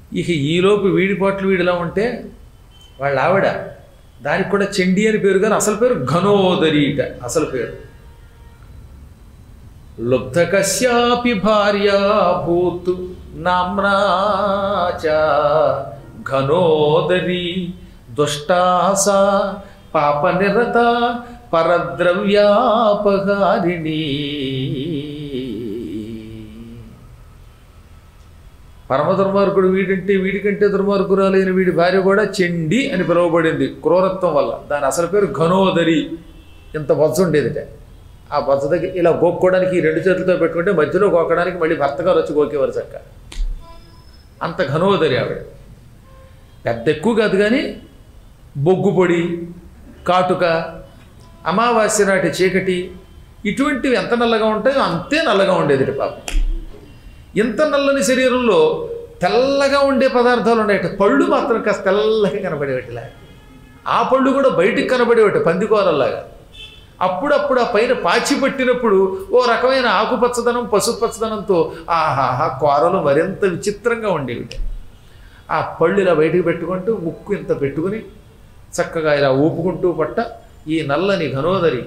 ఇక ఈలోపు వీడిపాట్లు వీడిలా ఉంటే వాళ్ళ ఆవిడ దానికి కూడా చెండి అని పేరు కానీ అసలు పేరు ఘనోదరీట అసలు పేరు లుబ్ధకశ్యాపి భార్యా భూతు నామ్నా చ ఘనోదరి దుష్టాసా పాప నిరత పరద్రవ్యాపహారిణి పరమ దుర్మార్గుడు వీడంటే వీడికంటే దుర్మార్గురాలైన వీడి భార్య కూడా చెండి అని పిలువబడింది క్రూరత్వం వల్ల దాని అసలు పేరు ఘనోదరి ఇంత బొత్స ఉండేదిట ఆ బొత్స దగ్గర ఇలా గోక్కోవడానికి ఈ రెండు చేతులతో పెట్టుకుంటే మధ్యలో గోకడానికి మళ్ళీ భర్త గారు వచ్చి గోకేవారు చక్క అంత ఘనోదరి ఆవిడ పెద్ద ఎక్కువ కాదు కానీ బొగ్గు పొడి కాటుక అమావాస్య నాటి చీకటి ఇటువంటివి ఎంత నల్లగా ఉంటాయో అంతే నల్లగా ఉండేది పాపం ఇంత నల్లని శరీరంలో తెల్లగా ఉండే పదార్థాలు ఉన్నాయట పళ్ళు మాత్రం కాస్త తెల్లగా కనబడేవట్లా ఆ పళ్ళు కూడా బయటికి కనబడేవట పందికూరల్లాగా అప్పుడప్పుడు ఆ పైన పాచి పట్టినప్పుడు ఓ రకమైన ఆకుపచ్చదనం పసుపచ్చదనంతో ఆహాహా కూరలు మరింత విచిత్రంగా ఉండేవి ఆ పళ్ళు ఇలా బయటికి పెట్టుకుంటూ ముక్కు ఇంత పెట్టుకుని చక్కగా ఇలా ఊపుకుంటూ పట్ట ఈ నల్లని ఘనోదరి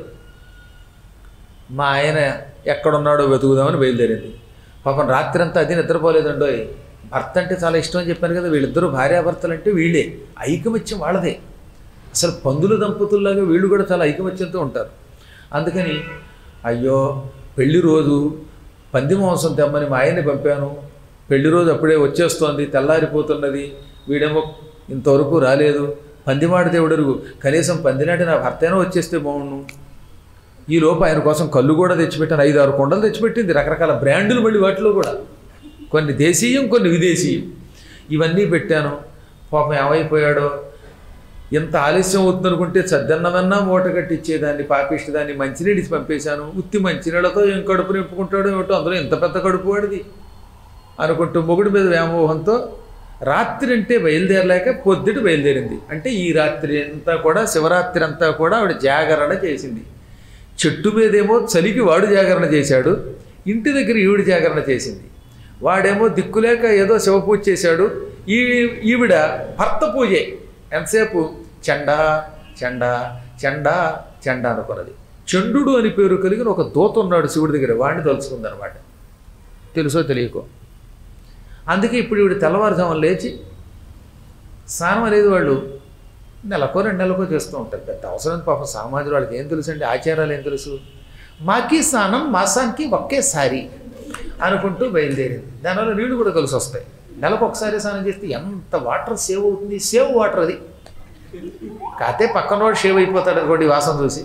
మా ఆయన ఎక్కడున్నాడో వెతుకుదామని బయలుదేరింది పాపం రాత్రి అంతా అది నిద్రపోలేదండోయ్ భర్త అంటే చాలా ఇష్టం అని చెప్పాను కదా వీళ్ళిద్దరూ భార్యాభర్తలు అంటే వీళ్ళే ఐకమత్యం వాళ్ళదే అసలు పందుల దంపతుల్లాగా వీళ్ళు కూడా చాలా ఐకమత్యంతో ఉంటారు అందుకని అయ్యో పెళ్లి రోజు పంది మాంసం తెమ్మని మా ఆయన్ని పంపాను పెళ్లి రోజు అప్పుడే వచ్చేస్తోంది తెల్లారిపోతున్నది వీడేమో ఇంతవరకు రాలేదు పందిమాడ దేవుడరుగు కనీసం పందినాటి నా భర్తేనో వచ్చేస్తే బాగుండు ఈ లోపు ఆయన కోసం కళ్ళు కూడా తెచ్చిపెట్టాను ఐదు ఆరు కొండలు తెచ్చిపెట్టింది రకరకాల బ్రాండులు మళ్ళీ వాటిలో కూడా కొన్ని దేశీయం కొన్ని విదేశీయం ఇవన్నీ పెట్టాను పాపం ఏమైపోయాడో ఎంత ఆలస్యం అవుతుంది అనుకుంటే చద్దన్నమన్నా మూట కట్టిచ్చేదాన్ని పాపిష్టి దాన్ని మంచినీళ్ళు ఇచ్చి పంపేశాను ఉత్తి మంచినీళ్ళతో ఏం కడుపు నింపుకుంటాడో ఏమిటో అందులో ఎంత పెద్ద కడుపు వాడిది అనుకుంటూ మొగుడి మీద వ్యామోహంతో రాత్రి అంటే బయలుదేరలేక పొద్దుట బయలుదేరింది అంటే ఈ రాత్రి అంతా కూడా శివరాత్రి అంతా కూడా ఆవిడ జాగరణ చేసింది చెట్టు మీదేమో చలికి వాడు జాగరణ చేశాడు ఇంటి దగ్గర ఈవిడ జాగరణ చేసింది వాడేమో దిక్కులేక ఏదో శివపూజ చేశాడు ఈ ఈవిడ భర్త పూజే ఎంతసేపు చెండా చెండా చెండా చెండా అనుకున్నది చండు అని పేరు కలిగిన ఒక దూత ఉన్నాడు శివుడి దగ్గర వాడిని తలుచుకుందనమాట తెలుసో తెలియకో అందుకే ఇప్పుడు ఈవిడ తెల్లవారుజామున లేచి స్నానం అనేది వాళ్ళు నెలకో రెండు నెలకో చేస్తూ ఉంటారు పెద్ద అవసరం పాపం సామాజిక వాళ్ళకి ఏం తెలుసు అండి ఆచారాలు ఏం తెలుసు మాకి స్నానం మాసానికి ఒకేసారి అనుకుంటూ బయలుదేరింది దానివల్ల నీళ్లు కూడా కలిసి వస్తాయి నెలకు ఒకసారి స్నానం చేస్తే ఎంత వాటర్ సేవ్ అవుతుంది సేవ్ వాటర్ అది కాతే పక్కన వాడు షేవ్ అయిపోతాడు అనుకోండి ఈ వాసన చూసి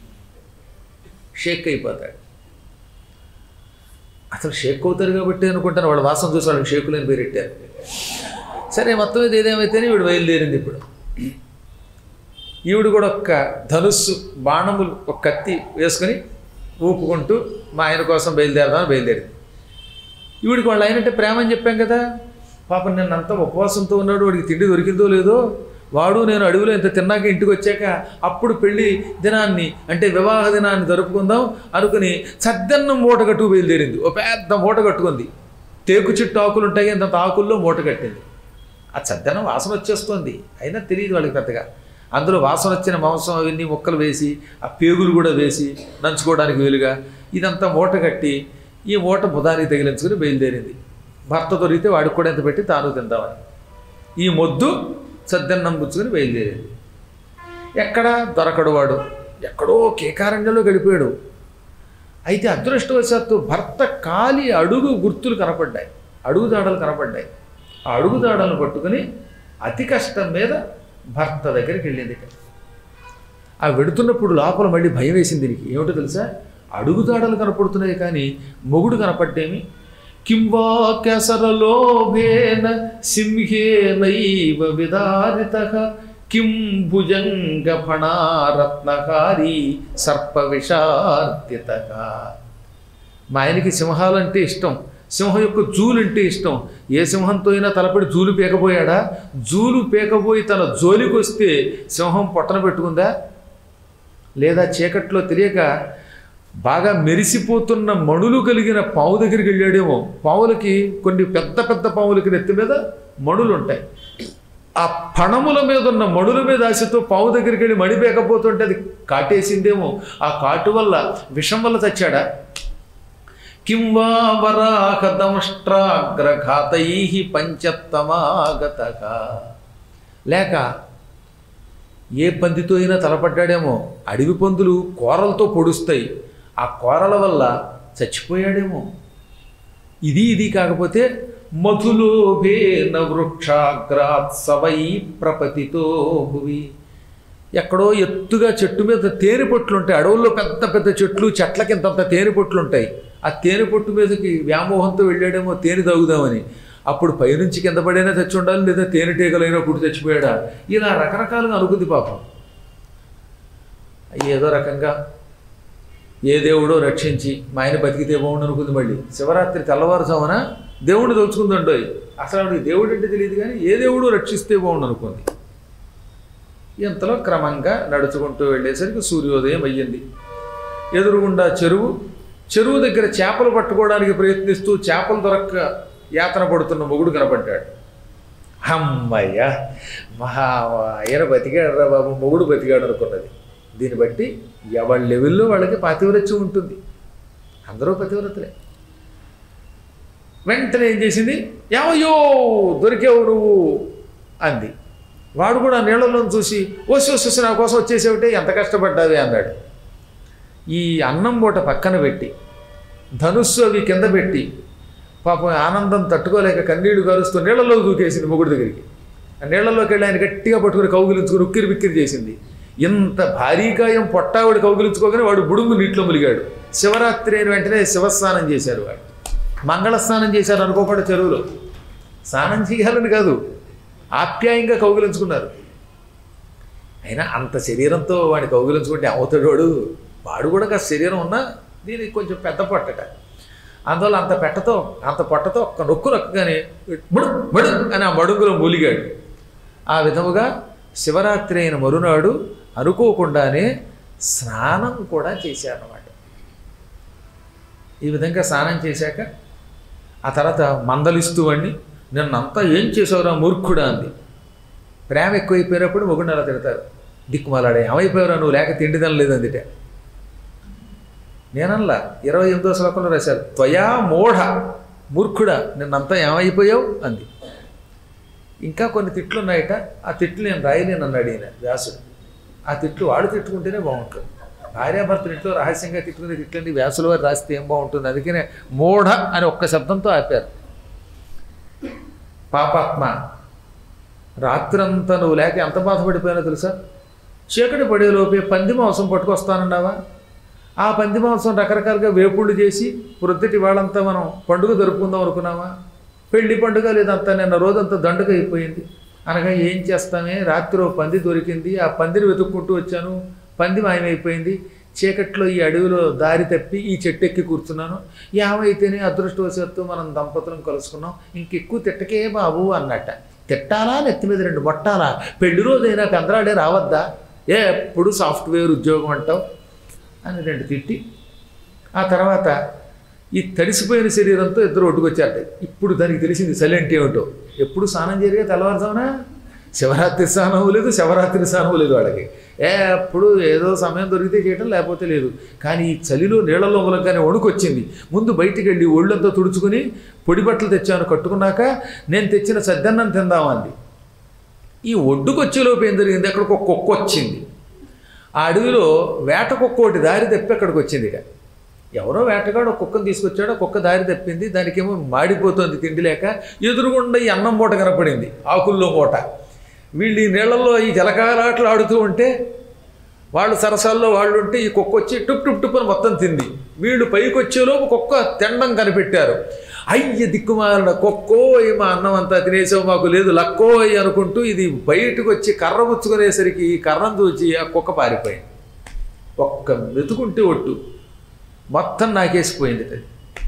షేక్ అయిపోతాడు అసలు షేక్ అవుతారు కాబట్టి అనుకుంటాను వాళ్ళ వాసన చూసి వాళ్ళకి షేకులని పేరెట్టారు సరే మొత్తం ఇది ఏదేమైతేనే వీడు బయలుదేరింది ఇప్పుడు ఈవిడ కూడా ఒక్క ధనుస్సు బాణములు ఒక కత్తి వేసుకొని ఊపుకుంటూ మా ఆయన కోసం బయలుదేరదామని బయలుదేరింది ఈవిడికి వాళ్ళ ఆయన అంటే ప్రేమ అని చెప్పాం కదా పాపం నిన్న అంతా ఉపవాసంతో ఉన్నాడు వాడికి తిండి దొరికిందో లేదో వాడు నేను అడవిలో ఇంత తిన్నాక ఇంటికి వచ్చాక అప్పుడు పెళ్లి దినాన్ని అంటే వివాహ దినాన్ని జరుపుకుందాం అనుకుని సద్దన్నం మూట కట్టుకు బయలుదేరింది ఓ పెద్ద మూట కట్టుకుంది తేకు చెట్టు ఆకులు ఉంటాయి అంత ఆకుల్లో మూట కట్టింది ఆ చద్దన్నం వాసన వచ్చేస్తుంది అయినా తెలియదు వాళ్ళకి పెద్దగా అందులో వాసన వచ్చిన మాంసం అవన్నీ ముక్కలు వేసి ఆ పేగులు కూడా వేసి నంచుకోవడానికి వీలుగా ఇదంతా మూట కట్టి ఈ మూట బుధానికి తగిలించుకుని బయలుదేరింది భర్త దొరికితే వాడికి కూడా ఎంత పెట్టి తాను తిందామని ఈ మొద్దు సద్దన్నం పుచ్చుకొని బయలుదేరింది ఎక్కడ దొరకడు వాడు ఎక్కడో కేకారణ్యంలో గడిపాడు అయితే అదృష్టవశాత్తు భర్త కాలి అడుగు గుర్తులు కనపడ్డాయి అడుగుదాడలు కనపడ్డాయి ఆ అడుగుదాడలను పట్టుకుని అతి కష్టం మీద భర్త దగ్గరికి వెళ్ళింది ఇక. ఆ వెడుతున్నప్పుడు లోపల మళ్ళీ భయం వేసింది దీనికి ఏమిటో తెలుసా అడుగుదాడలు కనపడుతున్నాయి కానీ మొగుడు కనపడ్డేమి కింవా కెసరలోభేన సింహేనైవ విదారిత కిం భుజంగ ఫణారత్నహారీ సర్ప విషార్దిత మా ఆయనకి సింహాలంటే ఇష్టం సింహం యొక్క జూలు అంటే ఇష్టం ఏ సింహంతో అయినా తలపడి జూలు పీకపోయాడా జూలు పీకపోయి తన జోలికి వస్తే సింహం పొట్టన పెట్టుకుందా లేదా చీకట్లో తెలియక బాగా మెరిసిపోతున్న మణులు కలిగిన పావు దగ్గరికి వెళ్ళాడేమో పావులకి కొన్ని పెద్ద పెద్ద పావులకి నెత్తి మీద మణులు ఉంటాయి ఆ పణముల మీద ఉన్న మణుల మీద ఆశతో పావు దగ్గరికి వెళ్ళి మడిపేకపోతుంటే అది కాటేసిందేమో ఆ కాటు వల్ల విషం వల్ల చచ్చాడా కిం వా వరాహదంష్ట్రాగ్రఘాతై పంచత్తమాగత లేక ఏ పందితో అయినా తలపడ్డాడేమో అడవి పందులు కోరలతో పొడుస్తాయి ఆ కోరల వల్ల చచ్చిపోయాడేమో ఇది ఇది కాకపోతే మధులోభేన వృక్షాగ్రాత్ సవై ప్రపతితో భువి ఎక్కడో ఎత్తుగా చెట్టు మీద తేనె పొట్లు ఉంటాయి అడవుల్లో పెద్ద పెద్ద చెట్లు చెట్లకి ఇంతంత తేనె పొట్లు ఉంటాయి ఆ తేనె పొట్టు మీదకి వ్యామోహంతో వెళ్ళాడేమో తేనె తాగుదామని అప్పుడు పైనుంచి కింద పడైనా చచ్చి ఉండాలి లేదా తేనెటీగలైనప్పుడు చచ్చిపోయాడా ఇలా రకరకాలుగా అనుకుంది పాపం ఏదో రకంగా ఏ దేవుడో రక్షించి మా ఆయన బతికితే బాగుండు అనుకుంది మళ్ళీ శివరాత్రి తెల్లవారుజామున దేవుడు తలుచుకుందండోయ్ అసలు ఆవిడకి దేవుడు అంటే తెలియదు కానీ ఏ దేవుడు రక్షిస్తే బాగుండు అనుకుంది ఇంతలో క్రమంగా నడుచుకుంటూ వెళ్ళేసరికి సూర్యోదయం అయ్యింది ఎదురుగుండా చెరువు చెరువు దగ్గర చేపలు పట్టుకోవడానికి ప్రయత్నిస్తూ చేపలు దొరక్క యాతన పడుతున్న మొగుడు కనపడ్డాడు అమ్మయ్య మహా ఆయన బతికాడు రా బాబు మొగుడు బతికాడు అనుకున్నది దీన్ని బట్టి ఎవరి లెవెల్లో వాళ్ళకి పాతివ్రత్యం ఉంటుంది అందరూ పతివ్రతలే వెంటనే ఏం చేసింది ఏమయ్యో దొరికావు నువ్వు అంది వాడు కూడా నీళ్ళలో చూసి ఓసి వసి నా కోసం వచ్చేసేవిటే ఎంత కష్టపడ్డావి అన్నాడు ఈ అన్నం పూట పక్కన పెట్టి ధనుస్సు అవి కింద పెట్టి పాపం ఆనందం తట్టుకోలేక కన్నీళ్లు కరుస్తూ నీళ్ళలో దూకేసింది మొగుడు దగ్గరికి ఆ నీళ్ళలోకి వెళ్ళి ఆయన గట్టిగా పట్టుకుని కౌగిలించుకుని ఉక్కిరి బిక్కిరి చేసింది ఇంత భారీకాయం పొట్టావిడి కౌగిలించుకోగానే వాడు బుడుము నీటిలో ములిగాడు శివరాత్రి అయిన వెంటనే శివస్నానం చేశారు వాడు మంగళ స్నానం చేశారు అనుకోకుండా చెరువులో స్నానం చేయాలని కాదు ఆప్యాయంగా కౌగిలించుకున్నారు అయినా అంత శరీరంతో వాడిని కౌగిలించుకుంటే అవుతాడు వాడు వాడు కూడా కాస్త శరీరం ఉన్నా దీనికి కొంచెం పెద్ద పొట్టట అందువల్ల అంత పెట్టతో అంత పొట్టతో ఒక్క నొక్కు నొక్కగానే ముడు ముడు అని ఆ మడుగులో మూలిగాడు ఆ విధముగా శివరాత్రి అయిన మరునాడు అనుకోకుండానే స్నానం కూడా చేశారన్నమాట ఈ విధంగా స్నానం చేశాక ఆ తర్వాత మందలిస్తూ వాడిని నిన్నంతా ఏం చేసావురా మూర్ఖుడా అంది ప్రేమ ఎక్కువైపోయినప్పుడు మొగుడిని అలా తిడతారు దిక్కుమాలాడే ఏమైపోయావురా నువ్వు లేక తిండి తినలేదు అందుటే నేనల్లా ఇరవై ఎనిమిదో శ్లోకంలో రాశారు త్వయా మోఢ మూర్ఖుడా నిన్నంతా ఏమైపోయావు అంది ఇంకా కొన్ని తిట్లు ఉన్నాయట ఆ తిట్లు నేను రాయలేను అన్నాడు ఈయన వ్యాసుడు ఆ తిట్లు వాడు తిట్టుకుంటేనే బాగుంటుంది భార్యాభర్తలు ఇంట్లో రహస్యంగా తిట్టుకునే తిట్లండి వ్యాసుల వారు రాస్తే ఏం బాగుంటుంది అందుకనే మోఢ అని ఒక్క శబ్దంతో ఆపారు పాపాత్మ రాత్రంతా నువ్వు లేక ఎంత బాధపడిపోయానో తెలుసా చీకటి పడేలోపే పంది మాంసం పట్టుకొస్తానన్నావా ఆ పంది మాంసం రకరకాలుగా వేపుళ్ళు చేసి ప్రొద్దుటి వాళ్ళంతా మనం పండుగ జరుపుకుందాం అనుకున్నామా పెళ్లి పండుగ లేదంతా నిన్న రోజంతా దండుగ అయిపోయింది అనగా ఏం చేస్తామే రాత్రి ఓ పంది దొరికింది ఆ పందిని వెతుక్కుంటూ వచ్చాను పంది మాయమైపోయింది చీకట్లో ఈ అడవిలో దారి తప్పి ఈ చెట్టు ఎక్కి కూర్చున్నాను ఏమైతేనే అదృష్టవశాత్తు మనం దంపతులను కలుసుకున్నాం ఇంకెక్కువ తిట్టకే బాబు అన్నట్ట తిట్టాలా నెత్తి మీద రెండు మొట్టాలా పెళ్లి రోజైనా కందరాడే రావద్దా ఏ ఎప్పుడు సాఫ్ట్వేర్ ఉద్యోగం అంటావు అని రెండు తిట్టి ఆ తర్వాత ఈ తడిసిపోయిన శరీరంతో ఇద్దరు ఒడ్డుకొచ్చారట ఇప్పుడు దానికి తెలిసింది సైలెంట్ ఏమిటో ఎప్పుడు స్నానం జరిగే తెల్లవారుజామున శివరాత్రి స్నానం లేదు శివరాత్రి స్నానం లేదు వాళ్ళకి ఎప్పుడు ఏదో సమయం దొరికితే చేయటం లేకపోతే లేదు కానీ ఈ చలిలో నీళ్ళలో మూలంగానే వణుకొచ్చింది ముందు బయటికి వెళ్ళి ఒళ్ళంతా తుడుచుకుని పొడి బట్టలు తెచ్చాను కట్టుకున్నాక నేను తెచ్చిన సద్దన్నం తిందామంది ఈ ఒడ్డుకొచ్చేలోపు ఏం జరిగింది అక్కడికి ఒక కుక్క వచ్చింది ఆ అడవిలో వేట కుక్క ఒకటి దారి తప్పి అక్కడికి వచ్చింది ఇక ఎవరో వేటగాడు ఒక కుక్కను తీసుకొచ్చాడు ఆ కుక్క దారి తప్పింది దానికేమో మాడిపోతుంది తిండి లేక ఎదురుగుండా ఈ అన్నం మూట కనపడింది ఆకుల్లో మూట వీళ్ళు ఈ నీళ్ళల్లో ఈ జలకాలాటలు ఆడుతూ ఉంటే వాళ్ళు సరసాల్లో వాళ్ళు ఉంటే ఈ కుక్క వచ్చి టుప్ టుప్ టుప్ అని మొత్తం తింది వీళ్ళు పైకి వచ్చేలోపు కుక్క తినడం కనిపెట్టారు అయ్య దిక్కుమాలిన కుక్కోయ్ మా అన్నం అంతా తినేసావు మాకు లేదు లక్కోయ్ అనుకుంటూ ఇది బయటకు వచ్చి కర్ర పుచ్చుకునేసరికి ఈ కర్రను చూచి ఆ కుక్క పారిపోయింది ఒక్క మెతుకుంటే ఒట్టు మొత్తం నాకేసిపోయింది అది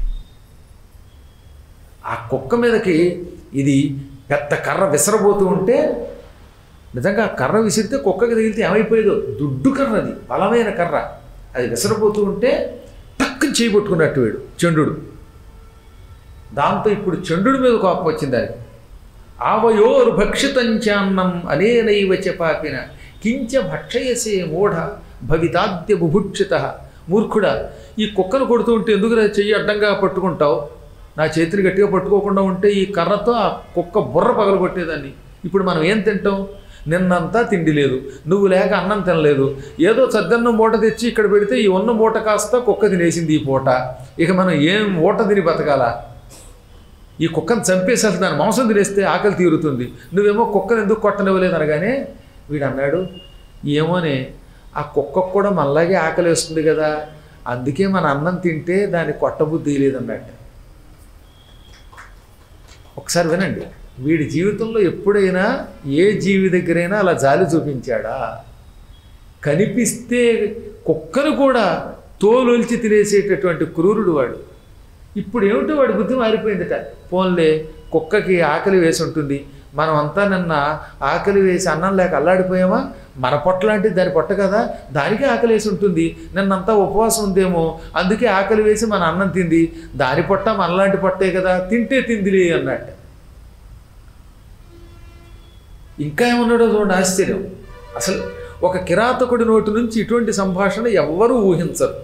ఆ కుక్క మీదకి ఇది పెద్ద కర్ర విసరబోతూ ఉంటే నిజంగా ఆ కర్ర విసిరితే కుక్కకి తగిలితే ఏమైపోయేదో దుడ్డు కర్ర అది బలమైన కర్ర అది విసరబోతూ ఉంటే టక్కుని చేయబట్టుకున్నట్టు వీడు చండు దాంతో ఇప్పుడు చండు మీద కోపం వచ్చింది దానికి ఆవయోర్భక్షితంచాన్నం అనేనైవ చ పాపిన కించ భక్షయసే మూఢ భవితాద్య బుభుక్షిత మూర్ఖుడా ఈ కుక్కను కొడుతూ ఉంటే ఎందుకు చెయ్యి అడ్డంగా పట్టుకుంటావు నా చేతిని గట్టిగా పట్టుకోకుండా ఉంటే ఈ కర్రతో ఆ కుక్క బుర్ర పగలగొట్టేదాన్ని ఇప్పుడు మనం ఏం తింటాం నిన్నంతా తిండి లేదు నువ్వు లేక అన్నం తినలేదు ఏదో సద్దన్నం మూట తెచ్చి ఇక్కడ పెడితే ఈ ఉన్న మూట కాస్త కుక్క తినేసింది ఈ పూట ఇక మనం ఏం మూట తిని బతకాలా ఈ కుక్కను చంపేసి అసలు దాని మాంసం తినేస్తే ఆకలి తీరుతుంది నువ్వేమో కుక్కను ఎందుకు కొట్టనివ్వలేదు అనగానే వీడు అన్నాడు ఏమోనే ఆ కుక్కకు కూడా మనలాగే ఆకలి వేస్తుంది కదా అందుకే మన అన్నం తింటే దాన్ని కొట్టబుద్ధి లేదన్నట్టు ఒకసారి వినండి వీడి జీవితంలో ఎప్పుడైనా ఏ జీవి దగ్గరైనా అలా జాలి చూపించాడా కనిపిస్తే కుక్కను కూడా తోలొల్చి తినేసేటటువంటి క్రూరుడు వాడు ఇప్పుడు ఏమిటో వాడి బుద్ధి మారిపోయిందట పోన్లే కుక్కకి ఆకలి వేసి ఉంటుంది మనం అంతా నిన్న ఆకలి వేసి అన్నం లేక అల్లాడిపోయామా మన పొట్ట లాంటిది దాని పొట్ట కదా దానికి ఆకలి వేసి ఉంటుంది నిన్నంతా ఉపవాసం ఉందేమో అందుకే ఆకలి వేసి మన అన్నం తింది దాని పొట్ట మనలాంటి పొట్టే కదా తింటే తిందిలే అన్నట్టు ఇంకా ఏమన్నాడో చూడండి ఆశ్చర్యం అసలు ఒక కిరాతకుడి నోటి నుంచి ఇటువంటి సంభాషణ ఎవ్వరూ ఊహించరు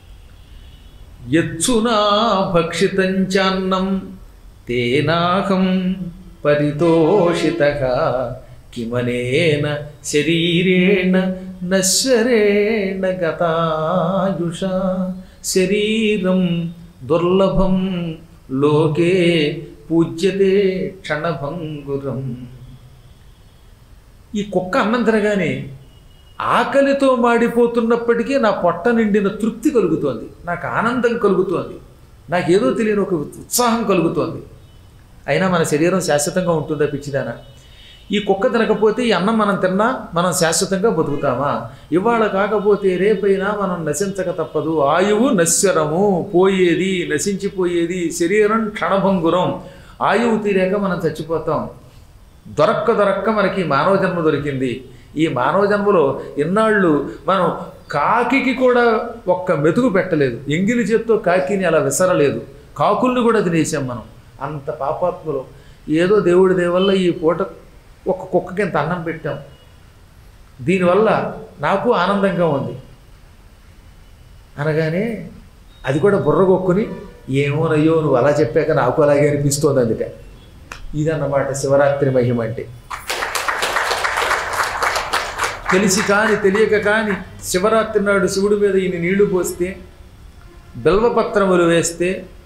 యచ్చునా భక్షితంచాన్నం తేనాహం పరితోషిత కిమనేన శరీరేణ నశ్వరేణ గతాయుష శరీరం దుర్లభం లోకే పూజ్యతే క్షణభంగురం ఈ కుక్క అన్నం తినగానే ఆకలితో మాడిపోతున్నప్పటికీ నా పొట్ట నిండిన తృప్తి కలుగుతోంది నాకు ఆనందం కలుగుతోంది నాకేదో తెలియని ఒక ఉత్సాహం కలుగుతోంది అయినా మన శరీరం శాశ్వతంగా ఉంటుందా పిచ్చిదానా ఈ కుక్క తినకపోతే ఈ అన్నం మనం తిన్నా మనం శాశ్వతంగా బతుకుతామా ఇవాళ కాకపోతే రేపైనా మనం నశించక తప్పదు ఆయువు నశ్వరము పోయేది నశించిపోయేది శరీరం క్షణభంగురం ఆయువు తీరాక మనం చచ్చిపోతాం దొరక్క దొరక్క మనకి మానవ జన్మ దొరికింది ఈ మానవ జన్మలో ఇన్నాళ్ళు మనం కాకికి కూడా ఒక్క మెతుకు పెట్టలేదు ఎంగిలి చేత్తో కాకిని అలా విసరలేదు కాకుల్ని కూడా తినేసాం మనం అంత పాపాత్ములు ఏదో దేవుడి దేవల్ల ఈ పూట ఒక కుక్కకి ఇంత అన్నం పెట్టాం దీనివల్ల నాకు ఆనందంగా ఉంది అనగానే అది కూడా బుర్రగొక్కుని ఏమోనయ్యో నువ్వు అలా చెప్పాక నాకు అలాగే అనిపిస్తోంది అందుకే ఇదన్నమాట శివరాత్రి మహిమ అంటే తెలిసి కాని తెలియక కాని శివరాత్రి నాడు శివుడి మీద ఈయన నీళ్లు పోస్తే బిల్వపత్రములు వేస్తే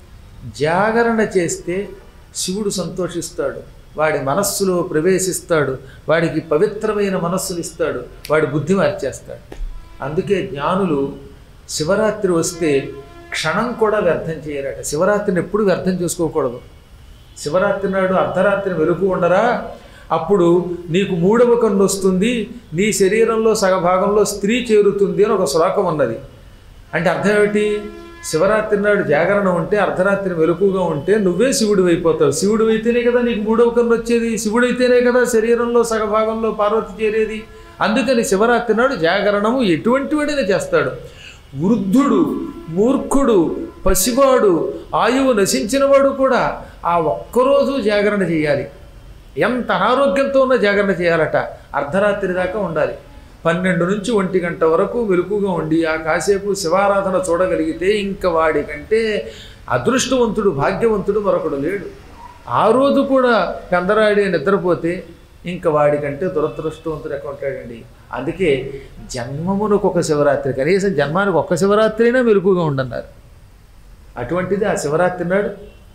జాగరణ చేస్తే శివుడు సంతోషిస్తాడు వాడి మనస్సులో ప్రవేశిస్తాడు వాడికి పవిత్రమైన మనస్సులు ఇస్తాడు వాడి బుద్ధి మార్చేస్తాడు అందుకే జ్ఞానులు శివరాత్రి వస్తే క్షణం కూడా వ్యర్థం చేయరట శివరాత్రిని ఎప్పుడు వ్యర్థం చేసుకోకూడదు శివరాత్రి నాడు అర్ధరాత్రి వెలుగు ఉండరా అప్పుడు నీకు మూడవ కన్ను వస్తుంది నీ శరీరంలో సగభాగంలో స్త్రీ చేరుతుంది అని ఒక శ్లోకం ఉన్నది అంటే అర్థం ఏమిటి శివరాత్రి నాడు జాగరణ ఉంటే అర్ధరాత్రి వెలుగుగా ఉంటే నువ్వే శివుడు అయిపోతావు శివుడు అయితేనే కదా నీకు మూడవ కన్ను వచ్చేది శివుడు అయితేనే కదా శరీరంలో సగభాగంలో పార్వతి చేరేది అందుకని శివరాత్రి నాడు జాగరణము ఎటువంటి వాడినా చేస్తాడు వృద్ధుడు మూర్ఖుడు పసివాడు ఆయువు నశించినవాడు కూడా ఆ ఒక్కరోజు జాగరణ చేయాలి ఎంత అనారోగ్యంతో ఉన్న జాగరణ చేయాలట అర్ధరాత్రి దాకా ఉండాలి పన్నెండు నుంచి ఒంటి గంట వరకు వెలుగుగా ఉండి ఆ కాసేపు శివారాధన చూడగలిగితే ఇంక వాడి కంటే అదృష్టవంతుడు భాగ్యవంతుడు మరొకడు లేడు ఆ రోజు కూడా కందరాడి నిద్రపోతే ఇంక వాడికంటే దురదృష్టవంతుడు ఎక్కడ ఉంటాడండి అందుకే జన్మమునకు ఒక శివరాత్రి కనీసం జన్మానికి ఒక్క శివరాత్రి అయినా మెలుగుగా ఉండన్నారు అటువంటిది ఆ శివరాత్రి నాడు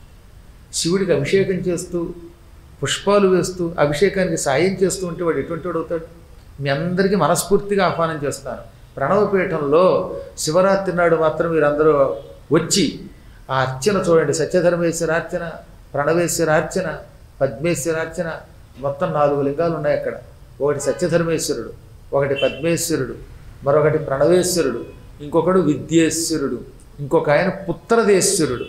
శివుడికి అభిషేకం చేస్తూ పుష్పాలు వేస్తూ అభిషేకానికి సాయం చేస్తూ ఉంటే వాడు ఎటువంటి వాడు అవుతాడు మీ అందరికీ మనస్ఫూర్తిగా ఆహ్వానం చేస్తాను ప్రణవపీఠంలో శివరాత్రి నాడు మాత్రం మీరందరూ వచ్చి ఆ అర్చన చూడండి సత్యధర్మేశ్వర అర్చన ప్రణవేశ్వర అర్చన పద్మేశ్వర అర్చన మొత్తం నాలుగు లింగాలు ఉన్నాయి అక్కడ ఒకటి సత్యధర్మేశ్వరుడు ఒకటి పద్మేశ్వరుడు మరొకటి ప్రణవేశ్వరుడు ఇంకొకడు విద్యేశ్వరుడు ఇంకొక ఆయన పుత్రదేశ్వరుడు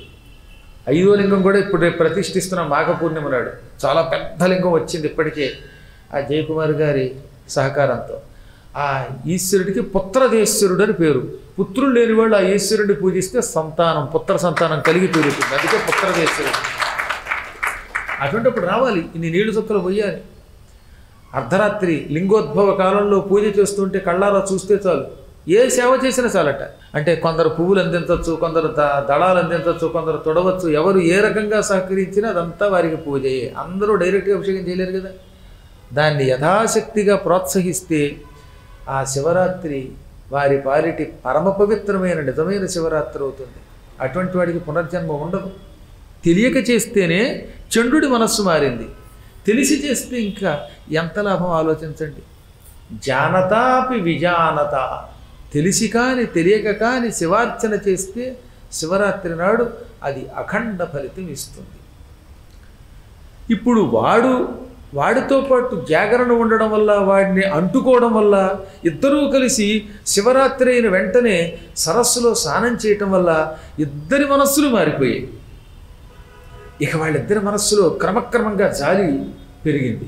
ఐదో లింగం కూడా ఇప్పుడు రేపు ప్రతిష్ఠిస్తున్న మాఘ పూర్ణిమ నాడు చాలా పెద్ద లింగం వచ్చింది ఇప్పటికే ఆ జయకుమార్ గారి సహకారంతో ఆ ఈశ్వరుడికి పుత్రదేశ్వరుడు అని పేరు పుత్రులు లేని వాళ్ళు ఆ ఈశ్వరుడిని పూజిస్తే సంతానం పుత్ర సంతానం కలిగి పెరుగుతుంది అందుకే పుత్రదేశ్వరుడు అటువంటిప్పుడు రావాలి ఇన్ని నీళ్లు చుక్కలు పోయాలి అర్ధరాత్రి లింగోద్భవ కాలంలో పూజ చేస్తుంటే కళ్ళారా చూస్తే చాలు ఏ సేవ చేసినా చాలట అంటే కొందరు పువ్వులు అందించవచ్చు కొందరు ద దళాలు అందించవచ్చు కొందరు తొడవచ్చు ఎవరు ఏ రకంగా సహకరించినా అదంతా వారికి పూజయే అందరూ డైరెక్ట్గా అభిషేకం చేయలేరు కదా దాన్ని యథాశక్తిగా ప్రోత్సహిస్తే ఆ శివరాత్రి వారి పాలిటి పరమ పవిత్రమైన నిజమైన శివరాత్రి అవుతుంది అటువంటి వాడికి పునర్జన్మ ఉండదు తెలియక చేస్తేనే చండుడి మనస్సు మారింది తెలిసి చేస్తే ఇంకా ఎంత లాభం ఆలోచించండి జానతాపి విజానత తెలిసి కాని తెలియక కాని శివార్చన చేస్తే శివరాత్రి నాడు అది అఖండ ఫలితం ఇస్తుంది ఇప్పుడు వాడు వాడితో పాటు జాగరణ ఉండడం వల్ల వాడిని అంటుకోవడం వల్ల ఇద్దరూ కలిసి శివరాత్రి అయిన వెంటనే సరస్సులో స్నానం చేయటం వల్ల ఇద్దరి మనస్సులు మారిపోయాయి ఇక వాళ్ళిద్దరి మనస్సులో క్రమక్రమంగా జాలి పెరిగింది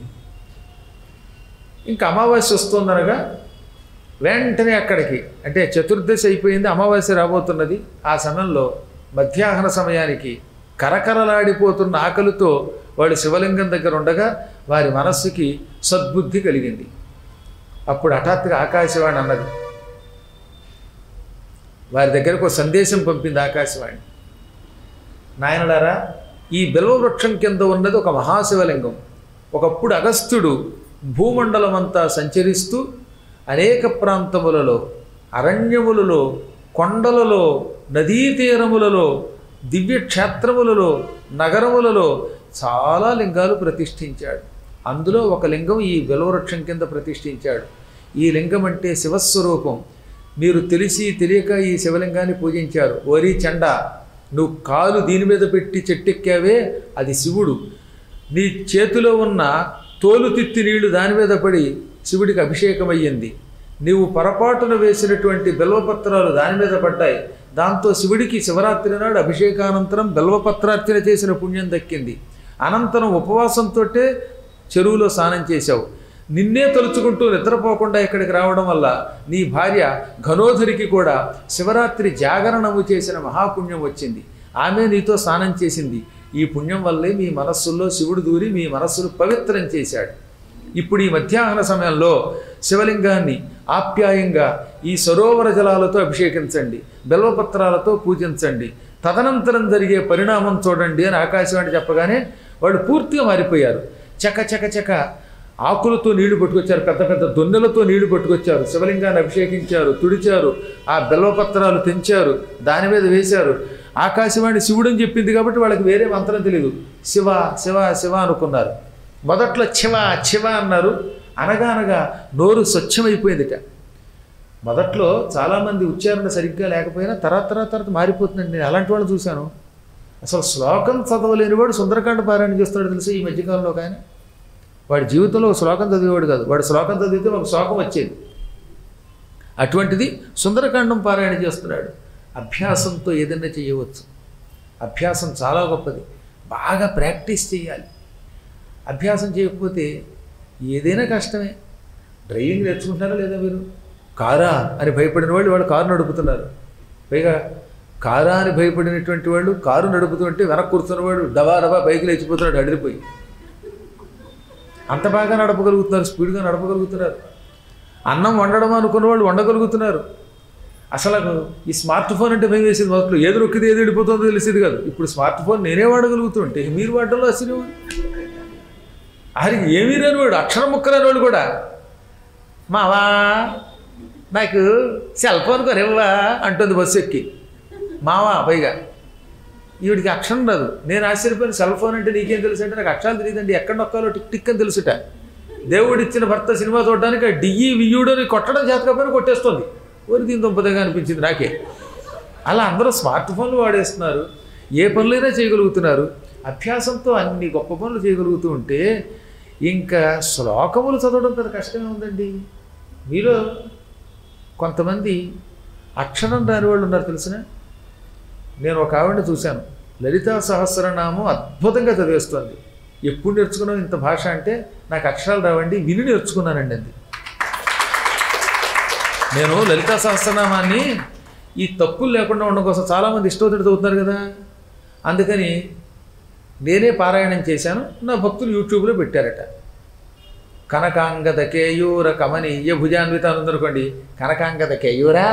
ఇంకా అమావాస్య వస్తుందనగా వెంటనే అక్కడికి అంటే చతుర్దశి అయిపోయింది అమావాస్య రాబోతున్నది ఆ సమయంలో మధ్యాహ్న సమయానికి కరకరలాడిపోతున్న ఆకలితో వాడు శివలింగం దగ్గర ఉండగా వారి మనస్సుకి సద్బుద్ధి కలిగింది అప్పుడు హఠాత్తుగా ఆకాశవాణి అన్నది వారి దగ్గరకు ఒక సందేశం పంపింది ఆకాశవాణి నాయనలారా ఈ బిల్వవృక్షం కింద ఉన్నది ఒక మహాశివలింగం ఒకప్పుడు అగస్త్యుడు భూమండలమంతా సంచరిస్తూ అనేక ప్రాంతములలో అరణ్యములలో కొండలలో నదీ తీరములలో దివ్య క్షేత్రములలో నగరములలో చాలా లింగాలు ప్రతిష్ఠించాడు అందులో ఒక లింగం ఈ బిల్వవృక్షం కింద ప్రతిష్ఠించాడు ఈ లింగం అంటే శివస్వరూపం మీరు తెలిసి తెలియక ఈ శివలింగాన్ని పూజించారు ఓరి చండ నువ్వు కాలు దీని మీద పెట్టి చెట్టెక్కావే అది శివుడు నీ చేతిలో ఉన్న తోలు తిత్తి నీళ్లు దాని మీద పడి శివుడికి అభిషేకం అయ్యింది నీవు పొరపాటున వేసినటువంటి బెల్వపత్రాలు దాని మీద పడ్డాయి దాంతో శివుడికి శివరాత్రి నాడు అభిషేకానంతరం బెల్వపత్రార్చన చేసిన పుణ్యం దక్కింది అనంతరం ఉపవాసంతో చెరువులో స్నానం చేశావు నిన్నే తలుచుకుంటూ నిద్రపోకుండా ఇక్కడికి రావడం వల్ల నీ భార్య ఘనోధరికి కూడా శివరాత్రి జాగరణము చేసిన మహాపుణ్యం వచ్చింది ఆమె నీతో స్నానం చేసింది ఈ పుణ్యం వల్లే మీ మనస్సుల్లో శివుడు దూరి మీ మనస్సును పవిత్రం చేశాడు ఇప్పుడు ఈ మధ్యాహ్న సమయంలో శివలింగాన్ని ఆప్యాయంగా ఈ సరోవర జలాలతో అభిషేకించండి బెల్వపత్రాలతో పూజించండి తదనంతరం జరిగే పరిణామం చూడండి అని ఆకాశవాణి చెప్పగానే వాళ్ళు పూర్తిగా మారిపోయారు చక చక చక ఆకులతో నీళ్లు పట్టుకొచ్చారు పెద్ద పెద్ద దొన్నెలతో నీళ్లు పట్టుకొచ్చారు శివలింగాన్ని అభిషేకించారు తుడిచారు ఆ బెల్వపత్రాలు తెంచారు దాని మీద వేశారు ఆకాశవాణి శివుడు అని చెప్పింది కాబట్టి వాళ్ళకి వేరే మంత్రం తెలియదు శివ శివ శివ అనుకున్నారు మొదట్లో శివ శివ అన్నారు అనగా అనగా నోరు స్వచ్ఛమైపోయిందిట మొదట్లో చాలామంది ఉచ్చారణ సరిగ్గా లేకపోయినా తర్వాత తర్వాత తర్వాత మారిపోతుందండి నేను అలాంటి వాళ్ళు చూశాను అసలు శ్లోకం చదవలేని వాడు సుందరకాండ పారాయణ చేస్తాడు తెలుసు ఈ మధ్యకాలంలో కానీ వాడి జీవితంలో ఒక శ్లోకం చదివేవాడు కాదు వాడు శ్లోకం చదివితే ఒక శ్లోకం వచ్చేది అటువంటిది సుందరకాండం పారాయణ చేస్తున్నాడు అభ్యాసంతో ఏదైనా చేయవచ్చు అభ్యాసం చాలా గొప్పది బాగా ప్రాక్టీస్ చేయాలి అభ్యాసం చేయకపోతే ఏదైనా కష్టమే డ్రైవింగ్ నేర్చుకుంటున్నారా లేదా మీరు కారా అని భయపడిన వాళ్ళు వాళ్ళు కారు నడుపుతున్నారు పైగా కారా అని భయపడినటువంటి వాళ్ళు కారు నడుపుతుంటే వెనక్కి కూర్చున్నవాడు డబా డబా బైక్ లేచిపోతున్నాడు అడిరిపోయి అంత బాగా నడపగలుగుతున్నారు స్పీడ్గా నడపగలుగుతున్నారు అన్నం వండడం అనుకున్న వాళ్ళు వండగలుగుతున్నారు అసలు ఈ స్మార్ట్ ఫోన్ అంటే భయం వేసేది మొదట్లో ఏది నొక్కితే ఏది వెళ్ళిపోతుందో తెలిసేది కాదు ఇప్పుడు స్మార్ట్ ఫోన్ నేనే వాడగలుగుతుంటే మీరు వాడడంలో అసలు ఆరికి ఏమీ రాని వాడు అక్షరం ముక్కరాని వాడు కూడా మావా నాకు సెల్ ఫోన్ కొనివ్వా అంటుంది బస్సు ఎక్కి మావా పైగా ఈవిడికి అక్షరం రాదు నేను ఆశ్చర్యపోయిన సెల్ ఫోన్ అంటే నీకేం తెలుసు అంటే నాకు అక్షరాలు తెలియదండి ఎక్కడ నొక్కాలో టిక్ టిక్ అని తెలుసుట దేవుడు ఇచ్చిన భర్త సినిమా చూడడానికి ఆ డియ్యి వియ్యుడని కొట్టడం చేతకపోయినా కొట్టేస్తుంది ఓరి దీని దుంపదగా అనిపించింది నాకే అలా అందరూ స్మార్ట్ ఫోన్లు వాడేస్తున్నారు ఏ పనులైనా చేయగలుగుతున్నారు అభ్యాసంతో అన్ని గొప్ప పనులు చేయగలుగుతూ ఉంటే ఇంకా శ్లోకములు చదవడం పెద్ద కష్టమే ఉందండి మీలో కొంతమంది అక్షరం రాని వాళ్ళు ఉన్నారు తెలిసిన నేను ఒక ఆవిడని చూశాను లలితా సహస్రనామం అద్భుతంగా చదివేస్తోంది ఎప్పుడు నేర్చుకున్నావు ఇంత భాష అంటే నాకు అక్షరాలు రావండి విని నేర్చుకున్నానండి అది నేను లలితా సహస్రనామాన్ని ఈ తప్పులు లేకుండా ఉండడం కోసం చాలామంది ఇష్టోతుడు చదువుతున్నారు కదా అందుకని నేనే పారాయణం చేశాను నా భక్తులు యూట్యూబ్లో పెట్టారట కనకాంగద కేయూర కమనీయ భుజాన్విత అని ఉందనుకోండి కనకాంగద కేయూరా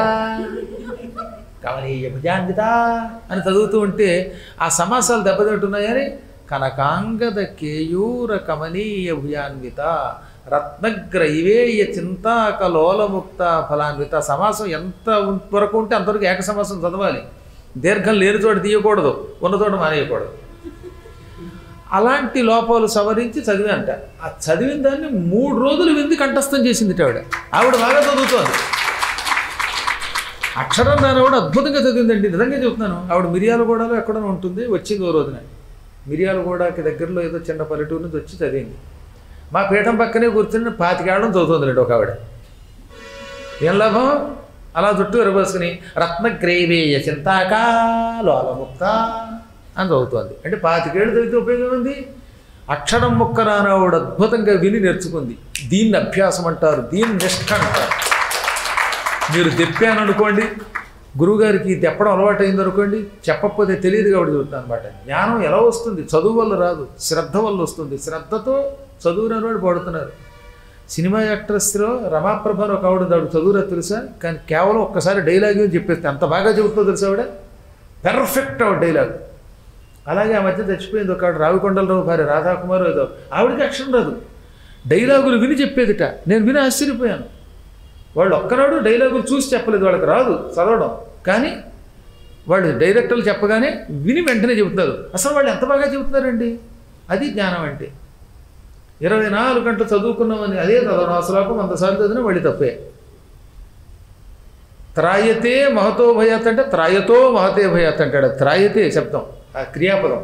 కమనీయ భుజాన్విత అని చదువుతూ ఉంటే ఆ సమాసాలు దెబ్బతింటున్నాయని కనకాంగద కేయూర కమనీయ భుజాన్విత రత్నగ్రైవేయ చింతాకలోలముక్త ఫలాన్విత సమాసం ఎంత ఉం- వరకు ఉంటే అంతవరకు ఏక సమాసం చదవాలి దీర్ఘం లేని చోట తీయకూడదు ఉన్న చోట మానేయకూడదు అలాంటి లోపాలు సవరించి చదివంట ఆ చదివిన దాన్ని మూడు రోజులు వింది కంఠస్థం చేసింది ఆవిడ ఆవిడ బాగా చదువుతోంది అక్షరం దాని కూడా అద్భుతంగా చదివిందండి నిజంగా చెప్తున్నాను ఆవిడ మిరియాలగూడలో ఎక్కడో ఉంటుంది వచ్చింది ఓ రోజున మిరియాలగూడకి దగ్గరలో ఏదో చిన్న పల్లెటూరు నుంచి వచ్చి చదివింది మా పీఠం పక్కనే కూర్చుని పాతికేళ్ళం చదువుతుంది ఒక ఆవిడ ఏం లాభం అలా జుట్టు విరబోసుకుని రత్నగ్రైవేయ చింతాకా లోలముక్త అని చదువుతోంది అంటే పాతికేళ్ళు చదివితే ఉపయోగం ఉంది అక్షరం ముక్క రానవాడు అద్భుతంగా విని నేర్చుకుంది దీన్ని అభ్యాసం అంటారు దీన్ని నిష్ఠ అంటారు మీరు తెప్పాను అనుకోండి గురువుగారికి తెప్పడం అలవాటు అయింది అనుకోండి చెప్పకపోతే తెలియదు కాబట్టి చెబుతాను అనమాట జ్ఞానం ఎలా వస్తుంది చదువు వల్ల రాదు శ్రద్ధ వల్ల వస్తుంది శ్రద్ధతో చదువు రానివాడు పడుతున్నారు సినిమా యాక్ట్రెస్లో రమాప్రభ అని ఒక ఆవిడ ఉంది, ఆవిడ చదువురా తెలుసా కానీ కేవలం ఒక్కసారి డైలాగ్ చెప్పేస్తే అంత బాగా చెబుతుందో తెలుసా ఆవిడ పెర్ఫెక్ట్ ఆవిడ డైలాగ్ అలాగే ఆ మధ్య చచ్చిపోయింది ఒక ఆవిడ రావికొండలరావు భార్య రాధాకుమార్ ఏదో ఆవిడకి అక్షరం రాదు డైలాగులు విని చెప్పేదిట నేను విని ఆశ్చర్యపోయాను వాళ్ళు ఒక్కనాడు డైలాగులు చూసి చెప్పలేదు వాళ్ళకి రాదు చదవడం కానీ వాళ్ళు డైరెక్టర్లు చెప్పగానే విని వెంటనే చెబుతున్నారు అసలు వాళ్ళు ఎంత బాగా చెబుతున్నారండి అది జ్ఞానం అంటే ఇరవై నాలుగు గంటలు చదువుకున్నామని అదే చదవడం ఆ శ్లోకం వంద సార్లు చదివినా మళ్ళీ తప్పే త్రాయతే మహతో భయాత్ అంటే త్రాయతో మహతే భయాత్ అంటాడు త్రాయతే శబ్దం ఆ క్రియాపదం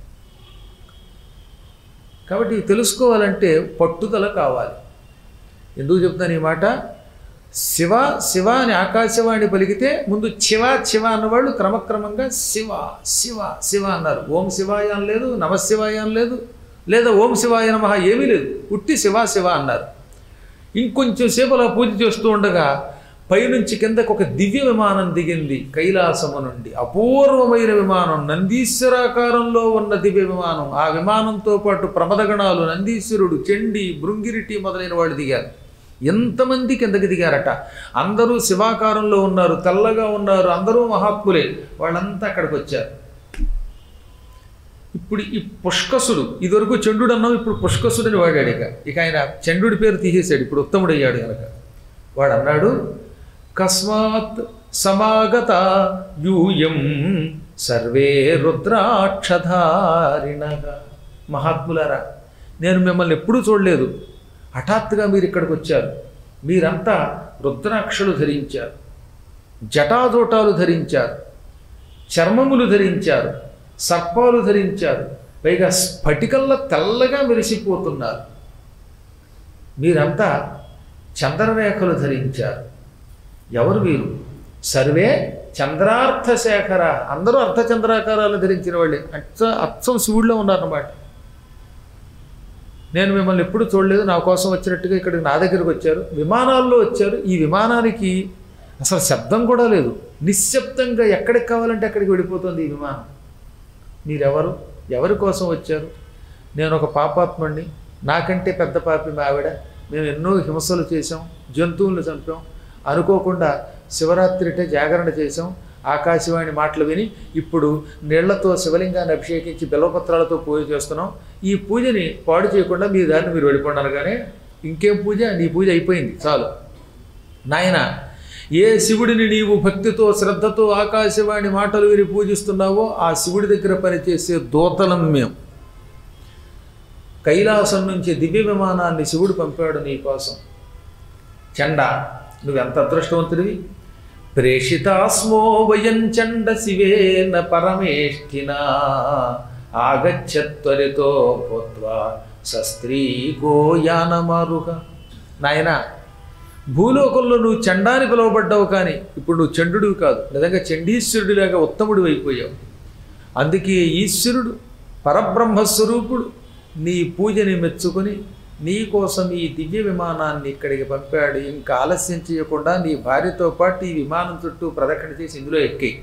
కాబట్టి ఇది తెలుసుకోవాలంటే పట్టుదల కావాలి ఎందుకు చెప్తాను ఈ మాట శివ శివ అని ఆకాశవాణి పలికితే ముందు శివ శివ అన్నవాళ్ళు క్రమక్రమంగా శివ శివ శివ అన్నారు ఓం శివాయ అని లేదు నమశివాయ అని లేదు లేదా ఓం శివాయ నమ ఏమీ లేదు ఉట్టి శివ శివ అన్నారు ఇంకొంచెం సేపు అలా పూజ చేస్తూ ఉండగా పైనుంచి కిందకు ఒక దివ్య విమానం దిగింది కైలాసము నుండి అపూర్వమైన విమానం నందీశ్వరాకారంలో ఉన్న దివ్య విమానం ఆ విమానంతో పాటు ప్రమదగణాలు నందీశ్వరుడు చెండి భృంగిరిటి మొదలైన వాళ్ళు దిగారు ఎంతమంది కిందకి దిగారట అందరూ శివాకారంలో ఉన్నారు తెల్లగా ఉన్నారు అందరూ మహాత్ములే వాళ్ళంతా అక్కడికి వచ్చారు ఇప్పుడు ఈ పుష్కసుడు ఇదివరకు చండుడు అన్నాం ఇప్పుడు పుష్కసుడని వాడాడు ఇక ఇక ఆయన చండుడి పేరు తీసేశాడు ఇప్పుడు ఉత్తముడయ్యాడు కనుక వాడు అన్నాడు కస్మాత్ సమాగత యూయం సర్వే రుద్రాక్షధారిణగా మహాత్ములారా నేను మిమ్మల్ని ఎప్పుడూ చూడలేదు హఠాత్తుగా మీరు ఇక్కడికి వచ్చారు మీరంతా రుద్రాక్షలు ధరించారు జటాజోటాలు ధరించారు చర్మములు ధరించారు సర్పాలు ధరించారు పైగా స్ఫటికల్లా తెల్లగా మెరిసిపోతున్నారు మీరంతా చంద్రరేఖలు ధరించారు ఎవరు వీరు సర్వే చంద్రార్థ శేఖర అందరూ అర్ధచంద్రాకారాలు ధరించిన వాళ్ళే అచ్చ అచ్చం శివుడిలో ఉన్నారన్నమాట నేను మిమ్మల్ని ఎప్పుడు చూడలేదు నా కోసం వచ్చినట్టుగా ఇక్కడికి నా దగ్గరికి వచ్చారు విమానాల్లో వచ్చారు ఈ విమానానికి అసలు శబ్దం కూడా లేదు నిశ్శబ్దంగా ఎక్కడికి కావాలంటే అక్కడికి వెళ్ళిపోతుంది ఈ విమానం మీరెవరు ఎవరి కోసం వచ్చారు నేను ఒక పాపాత్ముడిని నాకంటే పెద్ద పాపి మా ఆవిడ మేము ఎన్నో హింసలు చేసాం జంతువులను చంపాం అనుకోకుండా శివరాత్రిటే జాగరణ చేసాం ఆకాశవాణి మాటలు విని ఇప్పుడు నీళ్లతో శివలింగాన్ని అభిషేకించి బిల్వపత్రాలతో పూజ చేస్తున్నాం ఈ పూజని పాడు చేయకుండా మీ దారిని మీరు వెళ్ళిపోండారు కానీ ఇంకేం పూజ నీ పూజ అయిపోయింది చాలు నాయన ఏ శివుడిని నీవు భక్తితో శ్రద్ధతో ఆకాశవాణి మాటలు విని పూజిస్తున్నావో ఆ శివుడి దగ్గర పనిచేసే దూతలం మేము కైలాసం నుంచి దివ్య విమానాన్ని శివుడు పంపాడు నీ కోసం చండ నువ్వెంత అదృష్టవంతుడివి ప్రేషితాస్మో వయం చండ శివేన పరమేష్ఠినా ఆగచ్చత్వరితో భూత్వా సస్త్రీకో యానమారుహ నాయనా భూలోకంలో నువ్వు చండాని పిలువబడ్డావు కానీ ఇప్పుడు నువ్వు చండుడివి కాదు నిజంగా చండీశ్వరుడిలాగా ఉత్తముడు అయిపోయావు అందుకే ఈశ్వరుడు పరబ్రహ్మస్వరూపుడు నీ పూజని మెచ్చుకొని నీ కోసం ఈ దివ్య విమానాన్ని ఇక్కడికి పంపాడు ఇంకా ఆలస్యం చేయకుండా నీ భార్యతో పాటు ఈ విమానం చుట్టూ ప్రదక్షిణ చేసి ఇందులో ఎక్కి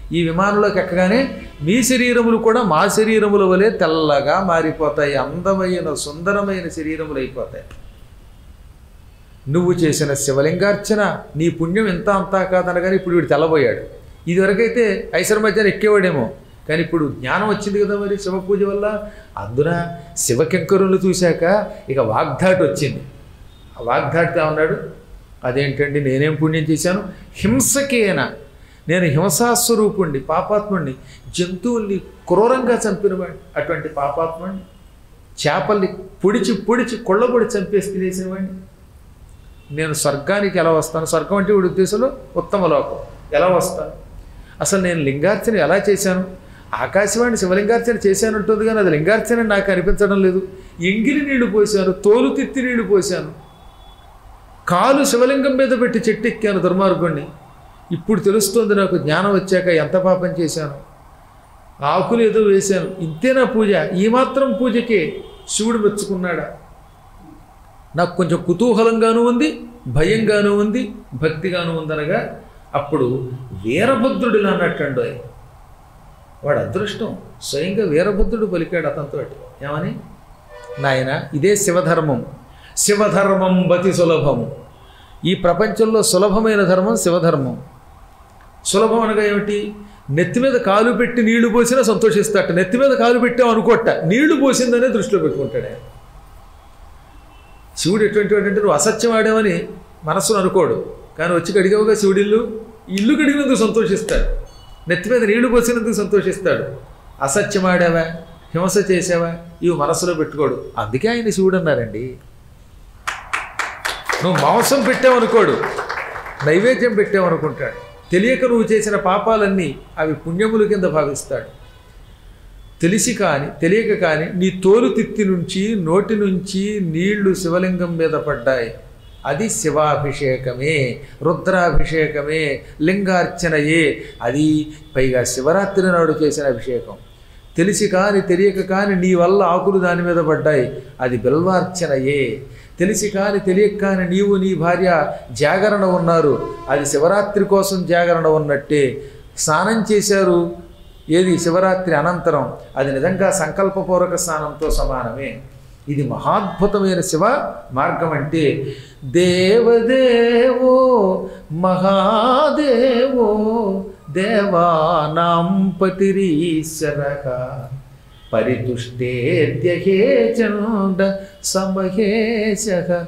ఈ విమానంలోకి ఎక్కగానే మీ శరీరములు కూడా మా శరీరముల వలె తెల్లగా మారిపోతాయి అందమైన సుందరమైన శరీరములు అయిపోతాయి నువ్వు చేసిన శివలింగార్చన నీ పుణ్యం ఎంత అంతా కాదనగానే ఇప్పుడు వీడు తెల్లబోయాడు ఇదివరకైతే ఐశ్వర మధ్యాహ్నం ఎక్కేవాడేమో కానీ ఇప్పుడు జ్ఞానం వచ్చింది కదా మరి శివ పూజ వల్ల అందున శివకెంకరులు చూశాక ఇక వాగ్ధాటి వచ్చింది ఆ వాగ్ధాటితో ఉన్నాడు అదేంటండి నేనేం పుణ్యం చేశాను హింసకేన నేను హింసాస్వరూపుణ్ణి పాపాత్ముణ్ణి జంతువుల్ని క్రూరంగా చంపినవాడిని అటువంటి పాపాత్ముణ్ణి చేపల్ని పొడిచి పొడిచి కొళ్ళబొడి చంపేసి తినేసినవాడిని నేను స్వర్గానికి ఎలా వస్తాను స్వర్గం అంటే వీడి ఉద్దేశంలో ఉత్తమ లోకం ఎలా వస్తాను అసలు నేను లింగార్చన ఎలా చేశాను ఆకాశవాణి శివలింగార్చన చేశాను ఉంటుంది కానీ అది లింగార్చన అని నాకు అనిపించడం లేదు ఎంగిలి నీళ్లు పోశాను తోలు తిత్తి నీళ్లు పోశాను కాలు శివలింగం మీద పెట్టి చెట్టెక్కాను దుర్మార్గుణ్ణి ఇప్పుడు తెలుస్తోంది నాకు జ్ఞానం వచ్చాక ఎంత పాపం చేశాను ఆకులు ఏదో వేశాను ఇంతేనా పూజ ఈ మాత్రం పూజకే శివుడు మెచ్చుకున్నాడా నాకు కొంచెం కుతూహలంగానూ ఉంది భయంగానూ ఉంది భక్తిగానూ ఉందనగా అప్పుడు వీరభద్రుడిలా అన్నట్టండు ఆయన వాడు అదృష్టం స్వయంగా వీరభద్రుడు పలికాడు అతనితో ఏమని నాయన ఇదే శివధర్మం శివధర్మం బతి సులభం ఈ ప్రపంచంలో సులభమైన ధర్మం శివధర్మం సులభం అనగా ఏమిటి నెత్తి మీద కాలు పెట్టి నీళ్లు పోసినా సంతోషిస్తాట నెత్తి మీద కాలు పెట్టాం అనుకోట నీళ్లు పోసిందనే దృష్టిలో పెట్టుకుంటాడు ఆయన శివుడు ఎటువంటి వాడు అంటే నువ్వు అసత్యం ఆడావని మనస్సును అనుకోడు కానీ వచ్చి కడిగావుగా శివుడి ఇల్లు ఇల్లు కడిగినందుకు సంతోషిస్తాడు నెత్తి మీద నీళ్లు పోసినందుకు సంతోషిస్తాడు అసత్యం ఆడావా హింస చేసావా ఇవి మనస్సులో పెట్టుకోడు అందుకే ఆయన శివుడు అన్నారండి నువ్వు మాంసం పెట్టావనుకోడు నైవేద్యం పెట్టావనుకుంటాడు తెలియక నువ్వు చేసిన పాపాలన్నీ అవి పుణ్యముల కింద భావిస్తాడు తెలిసి కాని తెలియక కాని నీ తోలు తిత్తి నుంచి నోటి నుంచి నీళ్లు శివలింగం మీద పడ్డాయి అది శివాభిషేకమే రుద్రాభిషేకమే లింగార్చనయే అది పైగా శివరాత్రి నాడు చేసిన అభిషేకం తెలిసి కాని తెలియక కాని నీ వల్ల ఆకులు దాని మీద పడ్డాయి అది బిల్వార్చనయే తెలిసి కాని తెలియక కాని నీవు నీ భార్య జాగరణ ఉన్నారు అది శివరాత్రి కోసం జాగరణ ఉన్నట్టే స్నానం చేశారు ఏది శివరాత్రి అనంతరం అది నిజంగా సంకల్పపూర్వక స్నానంతో సమానమే ఇది మహాద్భుతమైన శివ మార్గం అంటే దేవదేవో మహాదేవో దేవానాం పతిరీశ్వర పరితుష్టేద్యహే చండ సమహేశ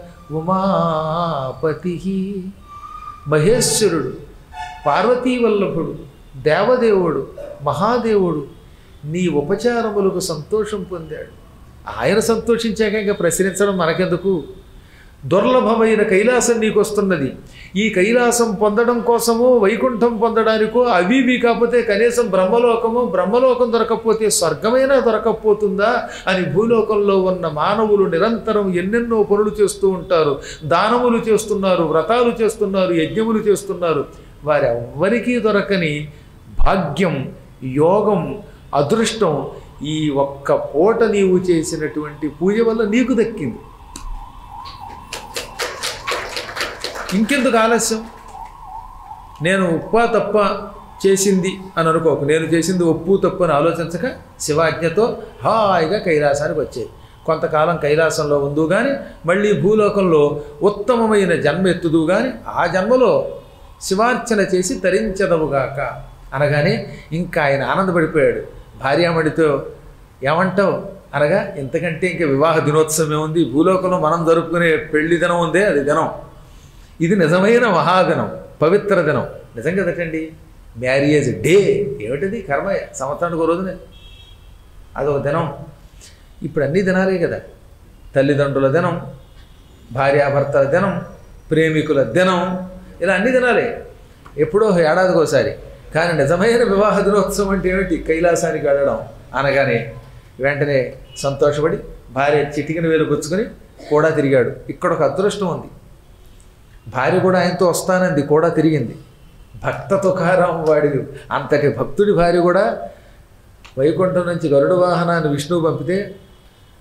ఉమాపతి మహేశ్వరుడు పార్వతీవల్లభుడు దేవదేవుడు మహాదేవుడు నీ ఉపచారములకు సంతోషం పొందాడు ఆయన సంతోషించాక ఇంకా ప్రశ్నించడం మనకెందుకు దుర్లభమైన కైలాసం నీకు వస్తున్నది ఈ కైలాసం పొందడం కోసమో వైకుంఠం పొందడానికో అవి ఇవి కాకపోతే కనీసం బ్రహ్మలోకము బ్రహ్మలోకం దొరకకపోతే స్వర్గమైనా దొరకకపోతుందా అని భూలోకంలో ఉన్న మానవులు నిరంతరం ఎన్నెన్నో పనులు చేస్తూ ఉంటారు దానములు చేస్తున్నారు వ్రతాలు చేస్తున్నారు యజ్ఞములు చేస్తున్నారు వారెవ్వరికీ దొరకని భాగ్యం యోగం అదృష్టం ఈ ఒక్క పూట నీవు చేసినటువంటి పూజ వల్ల నీకు దక్కింది ఇంకెందుకు ఆలస్యం నేను ఉప్పా తప్ప చేసింది అని అనుకోకు నేను చేసింది ఒప్పు తప్పు అని ఆలోచించక శివాజ్ఞతో హాయిగా కైలాసానికి వచ్చేది కొంతకాలం కైలాసంలో ఉందు కానీ మళ్ళీ భూలోకంలో ఉత్తమమైన జన్మ ఎత్తుదు కానీ ఆ జన్మలో శివార్చన చేసి తరించదవుగాక అనగానే ఇంకా ఆయన ఆనందపడిపోయాడు భార్యామణితో ఏమంటావు అనగా ఇంతకంటే ఇంకా వివాహ దినోత్సవం ఏముంది భూలోకంలో మనం జరుపుకునే పెళ్లి దినం ఉందే అది దినం ఇది నిజమైన మహాదినం పవిత్ర దినం నిజం కదటండి మ్యారేజ్ డే ఏమిటిది కర్మ సంవత్సరానికి ఒక రోజునే అదొక దినం ఇప్పుడు అన్ని దినాలే కదా తల్లిదండ్రుల దినం భార్యాభర్తల దినం ప్రేమికుల దినం ఇలా అన్ని దినాలే ఎప్పుడో ఏడాదికి ఒకసారి కానీ నిజమైన వివాహ దినోత్సవం అంటే ఏమిటి కైలాసానికి వెళ్ళడం అనగానే వెంటనే సంతోషపడి భార్య చిటికిన వేలు గుచ్చుకొని కూడా తిరిగాడు ఇక్కడ ఒక అదృష్టం ఉంది భార్య కూడా ఆయనతో వస్తానంది కూడా తిరిగింది భక్త తుకారాం వాడి అంతటి భక్తుడి భార్య కూడా వైకుంఠం నుంచి గరుడ వాహనాన్ని విష్ణువు పంపితే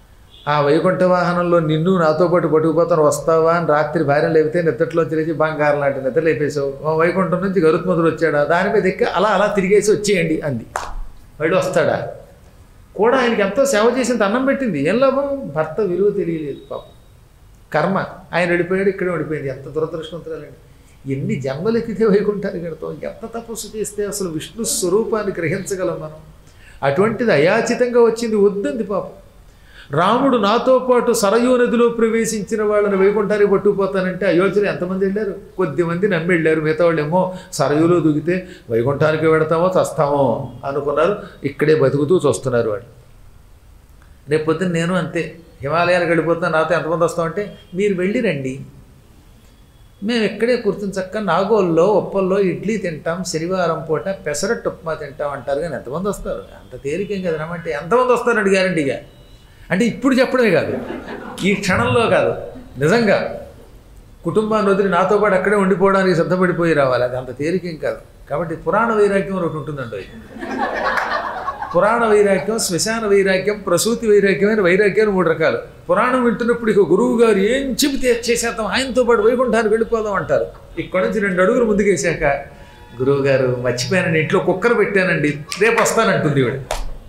ఆ వైకుంఠ వాహనంలో నిన్ను నాతో పాటు పట్టుకుపోతాను వస్తావా అని రాత్రి భార్య లేపితే నిద్రలో తెలిసి బంగారం లాంటి నిద్ర లేపేశావు ఆ వైకుంఠం నుంచి గరుత్మంతుడు వచ్చాడా దాని మీద ఎక్కి అలా అలా తిరిగేసి వచ్చేయండి అంది వాడు వస్తాడా కూడా ఆయనకి ఎంతో సేవ చేసింది అన్నం పెట్టింది ఏం లాభం భర్త విలువ తెలియలేదు పాపం కర్మ ఆయన వెళ్ళిపోయాడు ఇక్కడే వెళ్ళిపోయింది ఎంత దురదృష్టవంతురాలండి ఎన్ని జన్మలు ఎక్కితే వైకుంఠానికి వెడతాం ఎంత తపస్సు చేస్తే అసలు విష్ణు స్వరూపాన్ని గ్రహించగలం మనం అటువంటిది అయాచితంగా వచ్చింది వద్దంది పాపం రాముడు నాతో పాటు సరయూ నదిలో ప్రవేశించిన వాళ్ళని వైకుంఠానికి పట్టుకుపోతానంటే అయోధ్యలో ఎంతమంది వెళ్ళారు కొద్దిమంది నమ్మి వెళ్ళారు మిగతా వాళ్ళు ఏమో సరయులో దిగితే వైకుంఠానికి వెడతామో చస్తామో అనుకున్నారు ఇక్కడే బతుకుతూ చూస్తున్నారు వాళ్ళు రేపు పొద్దున్న నేను అంతే హిమాలయాలకు వెళ్ళిపోతాను నాతో ఎంతమంది వస్తామంటే మీరు వెళ్ళి రండి మేము ఇక్కడే కూర్చుని చక్క నాగోల్లో ఉప్పల్లో ఇడ్లీ తింటాం శనివారం పూట పెసరట్టు ఉప్మా తింటాం అంటారు కానీ ఎంతమంది వస్తారు అంత తేలికేం కదా రమ్మంటే ఎంతమంది వస్తారండి గ్యారంటీగా అంటే ఇప్పుడు చెప్పడమే కాదు ఈ క్షణంలో కాదు నిజంగా కుటుంబాన్ని వదిలి నాతో పాటు అక్కడే ఉండిపోవడానికి సిద్ధపడిపోయి రావాలి అది అంత తేలికేం కాదు కాబట్టి పురాణ వైరాగ్యం ఒకటి ఉంటుందండి పురాణ వైరాగ్యం శ్మశాన వైరాగ్యం ప్రసూతి వైరాగ్యం అని వైరాగ్యాలు మూడు రకాలు పురాణం వింటున్నప్పుడు ఇక గురువు గారు ఏం చెబితే చేసేద్దాం ఆయనతో పాటు వైకుంఠానికి వెళ్ళిపోదాం అంటారు ఇక్కడ నుంచి రెండు అడుగులు ముందుకేసాక గురువు గారు మర్చిపోయానండి ఇంట్లో కుక్కర్ పెట్టానండి రేపు వస్తానంటుంది ఇవిడ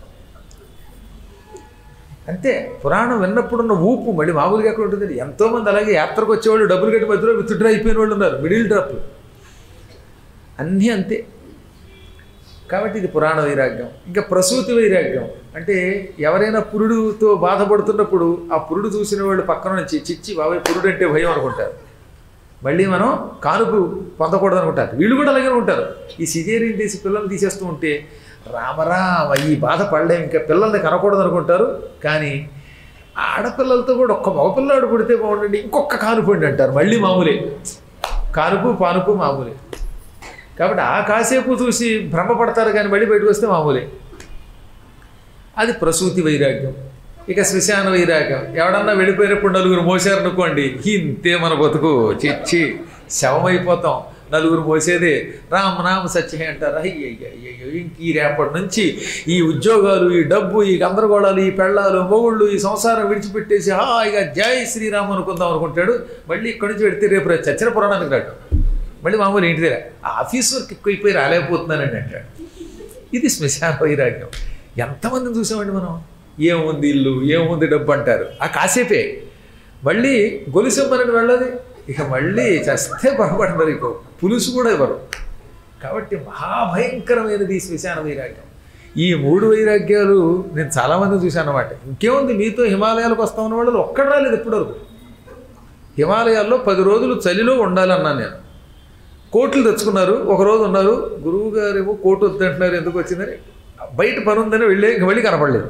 అంతే పురాణం విన్నప్పుడున్న ఊపు మళ్ళీ మామూలుగా ఎక్కడ ఉంటుంది ఎంతోమంది అలాగే యాత్రకు వచ్చేవాళ్ళు డబ్బులు కట్టి మధ్యలో విత్డ్రా అయిపోయిన వాళ్ళు ఉన్నారు మిడిల్ డ్రాప్ అన్నీ అంతే కాబట్టి ఇది పురాణ వైరాగ్యం ఇంకా ప్రసూతి వైరాగ్యం అంటే ఎవరైనా పురుడుతో బాధపడుతున్నప్పుడు ఆ పురుడు చూసిన వాళ్ళు పక్కన నుంచి చిచ్చి బాబాయ్ పురుడు అంటే భయం అనుకుంటారు మళ్ళీ మనం కానుపు పొందకూడదు అనుకుంటారు వీళ్ళు కూడా అలాగే ఉంటారు ఈ సిజేరియన్ తీసి పిల్లల్ని తీసేస్తూ ఉంటే రామరామ ఈ బాధ పడలేం ఇంకా పిల్లల్ని కనకూడదు అనుకుంటారు కానీ ఆడపిల్లలతో కూడా ఒక్క మగపిల్లాడు పుడితే బాగుండండి ఇంకొక కానుపు అండి అంటారు మళ్ళీ మామూలే కానుపు పానుపు మామూలే కాబట్టి ఆ కాసేపు చూసి భ్రమపడతారు కానీ మళ్ళీ బయటకు వస్తే మామూలే అది ప్రసూతి వైరాగ్యం ఇక శ్మశాన వైరాగ్యం ఎవడన్నా వెళ్ళిపోయినప్పుడు నలుగురు మోసారనుకోండి ఇంతే మన బతుకు చిచ్చి శవమైపోతాం నలుగురు మోసేదే రామనామ సత్యమే అంటారు అయ్యయ్యో ఇంక ఈ రేపటి నుంచి ఈ ఉద్యోగాలు ఈ డబ్బు ఈ గందరగోళాలు ఈ పెళ్ళాలు మొగుళ్ళు ఈ సంసారం విడిచిపెట్టేసి హాయిగా జై శ్రీరామ్ అనుకుందాం అనుకుంటాడు మళ్ళీ ఇక్కడి నుంచి పెడితే రేపు రేపు చచ్చిన పురాణానికి రాడు మళ్ళీ మామూలు ఇంటి దగ్గర ఆ ఆఫీస్ వర్క్ ఎక్కువైపోయి రాలేకపోతున్నానండి అంటాడు ఇది శ్మశాన వైరాగ్యం ఎంతమందిని చూసామండి మనం ఏముంది ఇల్లు ఏముంది డబ్బు అంటారు ఆ కాసేపే మళ్ళీ గొలుసమ్మని వెళ్ళదు ఇక మళ్ళీ చస్తే పొరపడతారు ఇక పులుసు కూడా ఇవ్వరు కాబట్టి మహాభయంకరమైనది ఈ శ్మశాన వైరాగ్యం ఈ మూడు వైరాగ్యాలు నేను చాలామంది చూశాను అన్నమాట ఇంకేముంది మీతో హిమాలయాలకు వస్తామన్న వాళ్ళు ఒక్కడు రాలేదు ఇప్పటివరకు హిమాలయాల్లో పది రోజులు చలిలో ఉండాలన్నాను నేను కోట్లు తెచ్చుకున్నారు ఒక రోజు ఉన్నారు గురువు గారేమో కోటు వద్దంటున్నారు ఎందుకు వచ్చిందని బయట పని ఉందని వెళ్ళే ఇంక మళ్ళీ కనపడలేదు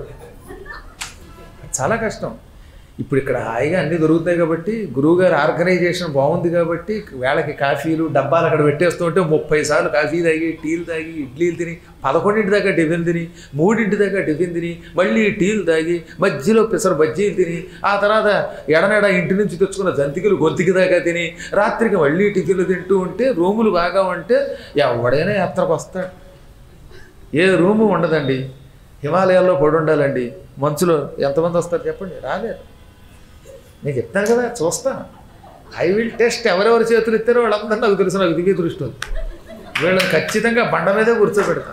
చాలా కష్టం ఇప్పుడు ఇక్కడ హాయిగా అన్నీ దొరుకుతాయి కాబట్టి గురువుగారి ఆర్గనైజేషన్ బాగుంది కాబట్టి వేళకి కాఫీలు డబ్బాలు అక్కడ పెట్టేస్తూ ఉంటే ముప్పై సార్లు కాఫీ తాగి టీలు తాగి ఇడ్లీలు తిని పదకొండింటి దాకా టిఫిన్ తిని మూడింటి దాకా టిఫిన్ తిని మళ్ళీ టీలు తాగి మధ్యలో పెసర బజ్జీలు తిని ఆ తర్వాత ఎడనెడ ఇంటి నుంచి తెచ్చుకున్న జంతికలు గొంతికి దాకా తిని రాత్రికి మళ్ళీ టిఫిన్లు తింటూ ఉంటే రూములు బాగా ఉంటే ఎవడైనా యాత్రకు వస్తాడు ఏ రూము ఉండదండి హిమాలయాల్లో పడి ఉండాలండి మంచులో ఎంతమంది వస్తారు చెప్పండి రాలేరు నేను చెప్తాను కదా చూస్తాను ఐ విల్ టెస్ట్ ఎవరెవరి చేతులు ఇస్తారో వాళ్ళందరూ నాకు తెలుసు నాకు దివ్య దృష్టి ఉంది వీళ్ళని ఖచ్చితంగా బండ మీదే కూర్చోబెడతాను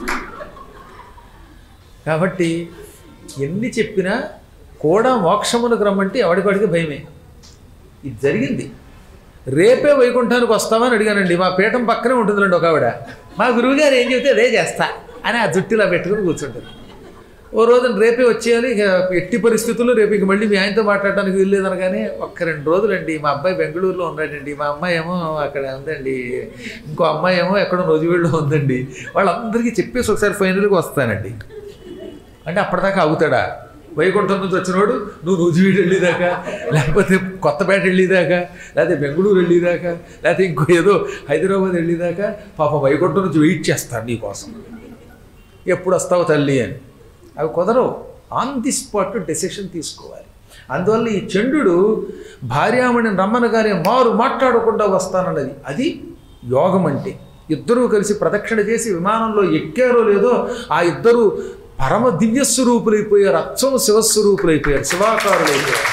కాబట్టి ఎన్ని చెప్పినా కూడా మోక్షమునకు రమ్మంటే ఎవడికి భయమే ఇది జరిగింది రేపే వైకుంఠానికి వస్తామని అడిగానండి మా పీఠం పక్కనే ఉంటుందండి ఒక ఆవిడ మా గురువుగారు ఏం చెబితే అదే చేస్తా అని ఆ జుట్టులా పెట్టుకుని కూర్చుంటారు ఓ రోజున రేపే వచ్చేయాలి ఇక ఎట్టి పరిస్థితుల్లో రేపు ఇక మళ్ళీ మీ ఆయనతో మాట్లాడటానికి వీల్లేదనగానే ఒక్క రెండు రోజులండి మా అబ్బాయి బెంగళూరులో ఉన్నాడండి మా అమ్మాయి ఏమో అక్కడ ఉందండి ఇంకో అమ్మాయి ఏమో ఎక్కడో నొజివీడులో ఉందండి వాళ్ళందరికీ చెప్పేసి ఒకసారి ఫైనల్గా వస్తానండి అంటే అప్పటిదాకా అవుతాడా వైకుంఠం నుంచి వచ్చినవాడు నువ్వు నూజివీడు వెళ్ళేదాకా లేకపోతే కొత్తపేట వెళ్ళేదాకా లేకపోతే బెంగళూరు వెళ్ళేదాకా లేకపోతే ఇంకో ఏదో హైదరాబాద్ వెళ్ళేదాకా పాప వైకుంఠం నుంచి వెయిట్ చేస్తాను నీ కోసం ఎప్పుడు వస్తావు తల్లి అని అవి కుదరవు ఆన్ ది స్పాట్ డెసిషన్ తీసుకోవాలి అందువల్ల ఈ చంద్రుడు భార్యామణిని రమ్మనగానే మారు మాట్లాడకుండా వస్తానన్నది అది యోగం అంటే ఇద్దరూ కలిసి ప్రదక్షిణ చేసి విమానంలో ఎక్కారో లేదో ఆ ఇద్దరు పరమ దివ్య స్వరూపులైపోయారు అచ్చం శివస్వరూపులైపోయారు శివాకారులైపోయారు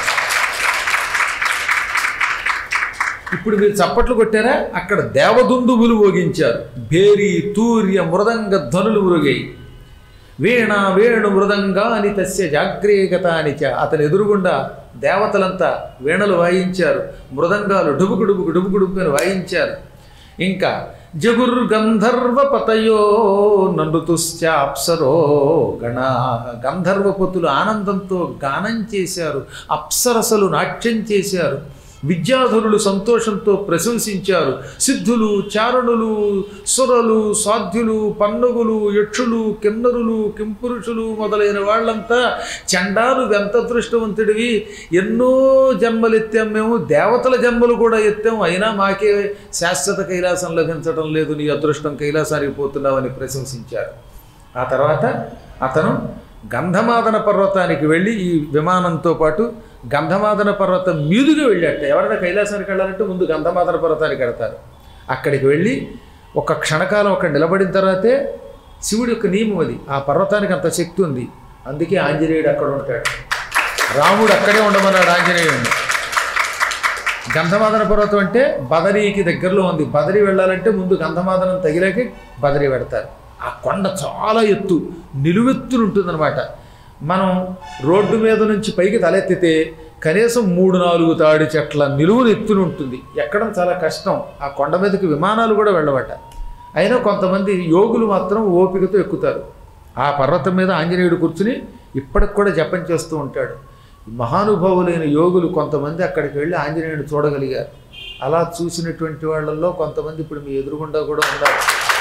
ఇప్పుడు మీరు చప్పట్లు కొట్టారా అక్కడ దేవదుందువులు మోగించారు భేరి తూర్య మృదంగ ధ్వనులు మురుగాయి వీణ వేణు మృదంగాని తస్య జాగ్రేగత అనిచ అతని ఎదురుగుండా దేవతలంతా వీణలు వాయించారు మృదంగాలు డుబుకు డుబుకు డుబుకు డుబుకు అని వాయించారు ఇంకా జగుర్ గంధర్వ పతయో నండుతుశ్చాప్సరో గణ గంధర్వపతులు ఆనందంతో గానం చేశారు అప్సరసలు నాట్యం చేశారు విద్యాధరులు సంతోషంతో ప్రశంసించారు సిద్ధులు చారణులు సురలు సాధ్యులు పన్నుగులు యక్షులు కిన్నరులు కింపురుషులు మొదలైన వాళ్ళంతా చండాలు ఎంత అదృష్టవంతుడివి ఎన్నో జన్మలు ఎత్తాం మేము దేవతల జన్మలు కూడా ఎత్తాం అయినా మాకే శాశ్వత కైలాసం లభించడం లేదు నీ అదృష్టం కైలాసానికి పోతున్నావని ప్రశంసించారు ఆ తర్వాత అతను గంధమాదన పర్వతానికి వెళ్ళి ఈ విమానంతో పాటు గంధమాదన పర్వతం మీదుగా వెళ్ళాట ఎవరైనా కైలాసానికి వెళ్ళాలంటే ముందు గంధమాదన పర్వతానికి వెడతారు అక్కడికి వెళ్ళి ఒక క్షణకాలం అక్కడ నిలబడిన తర్వాతే శివుడి యొక్క నియమం అది ఆ పర్వతానికి అంత శక్తి ఉంది అందుకే ఆంజనేయుడు అక్కడ ఉంటాడు రాముడు అక్కడే ఉండమన్నాడు ఆంజనేయుడిని గంధమాదన పర్వతం అంటే బదరీకి దగ్గరలో ఉంది బదరి వెళ్ళాలంటే ముందు గంధమాదనం తగిలాకే బదరి పెడతారు ఆ కొండ చాలా ఎత్తు నిలువెత్తున ఉంటుందన్నమాట మనం రోడ్డు మీద నుంచి పైకి తలెత్తితే కనీసం మూడు నాలుగు తాడి చెట్ల నిలువును ఎత్తున ఉంటుంది ఎక్కడం చాలా కష్టం ఆ కొండ మీదకి విమానాలు కూడా వెళ్ళబట్ట అయినా కొంతమంది యోగులు మాత్రం ఓపికతో ఎక్కుతారు ఆ పర్వతం మీద ఆంజనేయుడు కూర్చుని ఇప్పటికి కూడా జపం చేస్తూ ఉంటాడు మహానుభావులైన యోగులు కొంతమంది అక్కడికి వెళ్ళి ఆంజనేయుడు చూడగలిగారు అలా చూసినటువంటి వాళ్ళల్లో కొంతమంది ఇప్పుడు మీ ఎదురుగుండా కూడా ఉన్నారు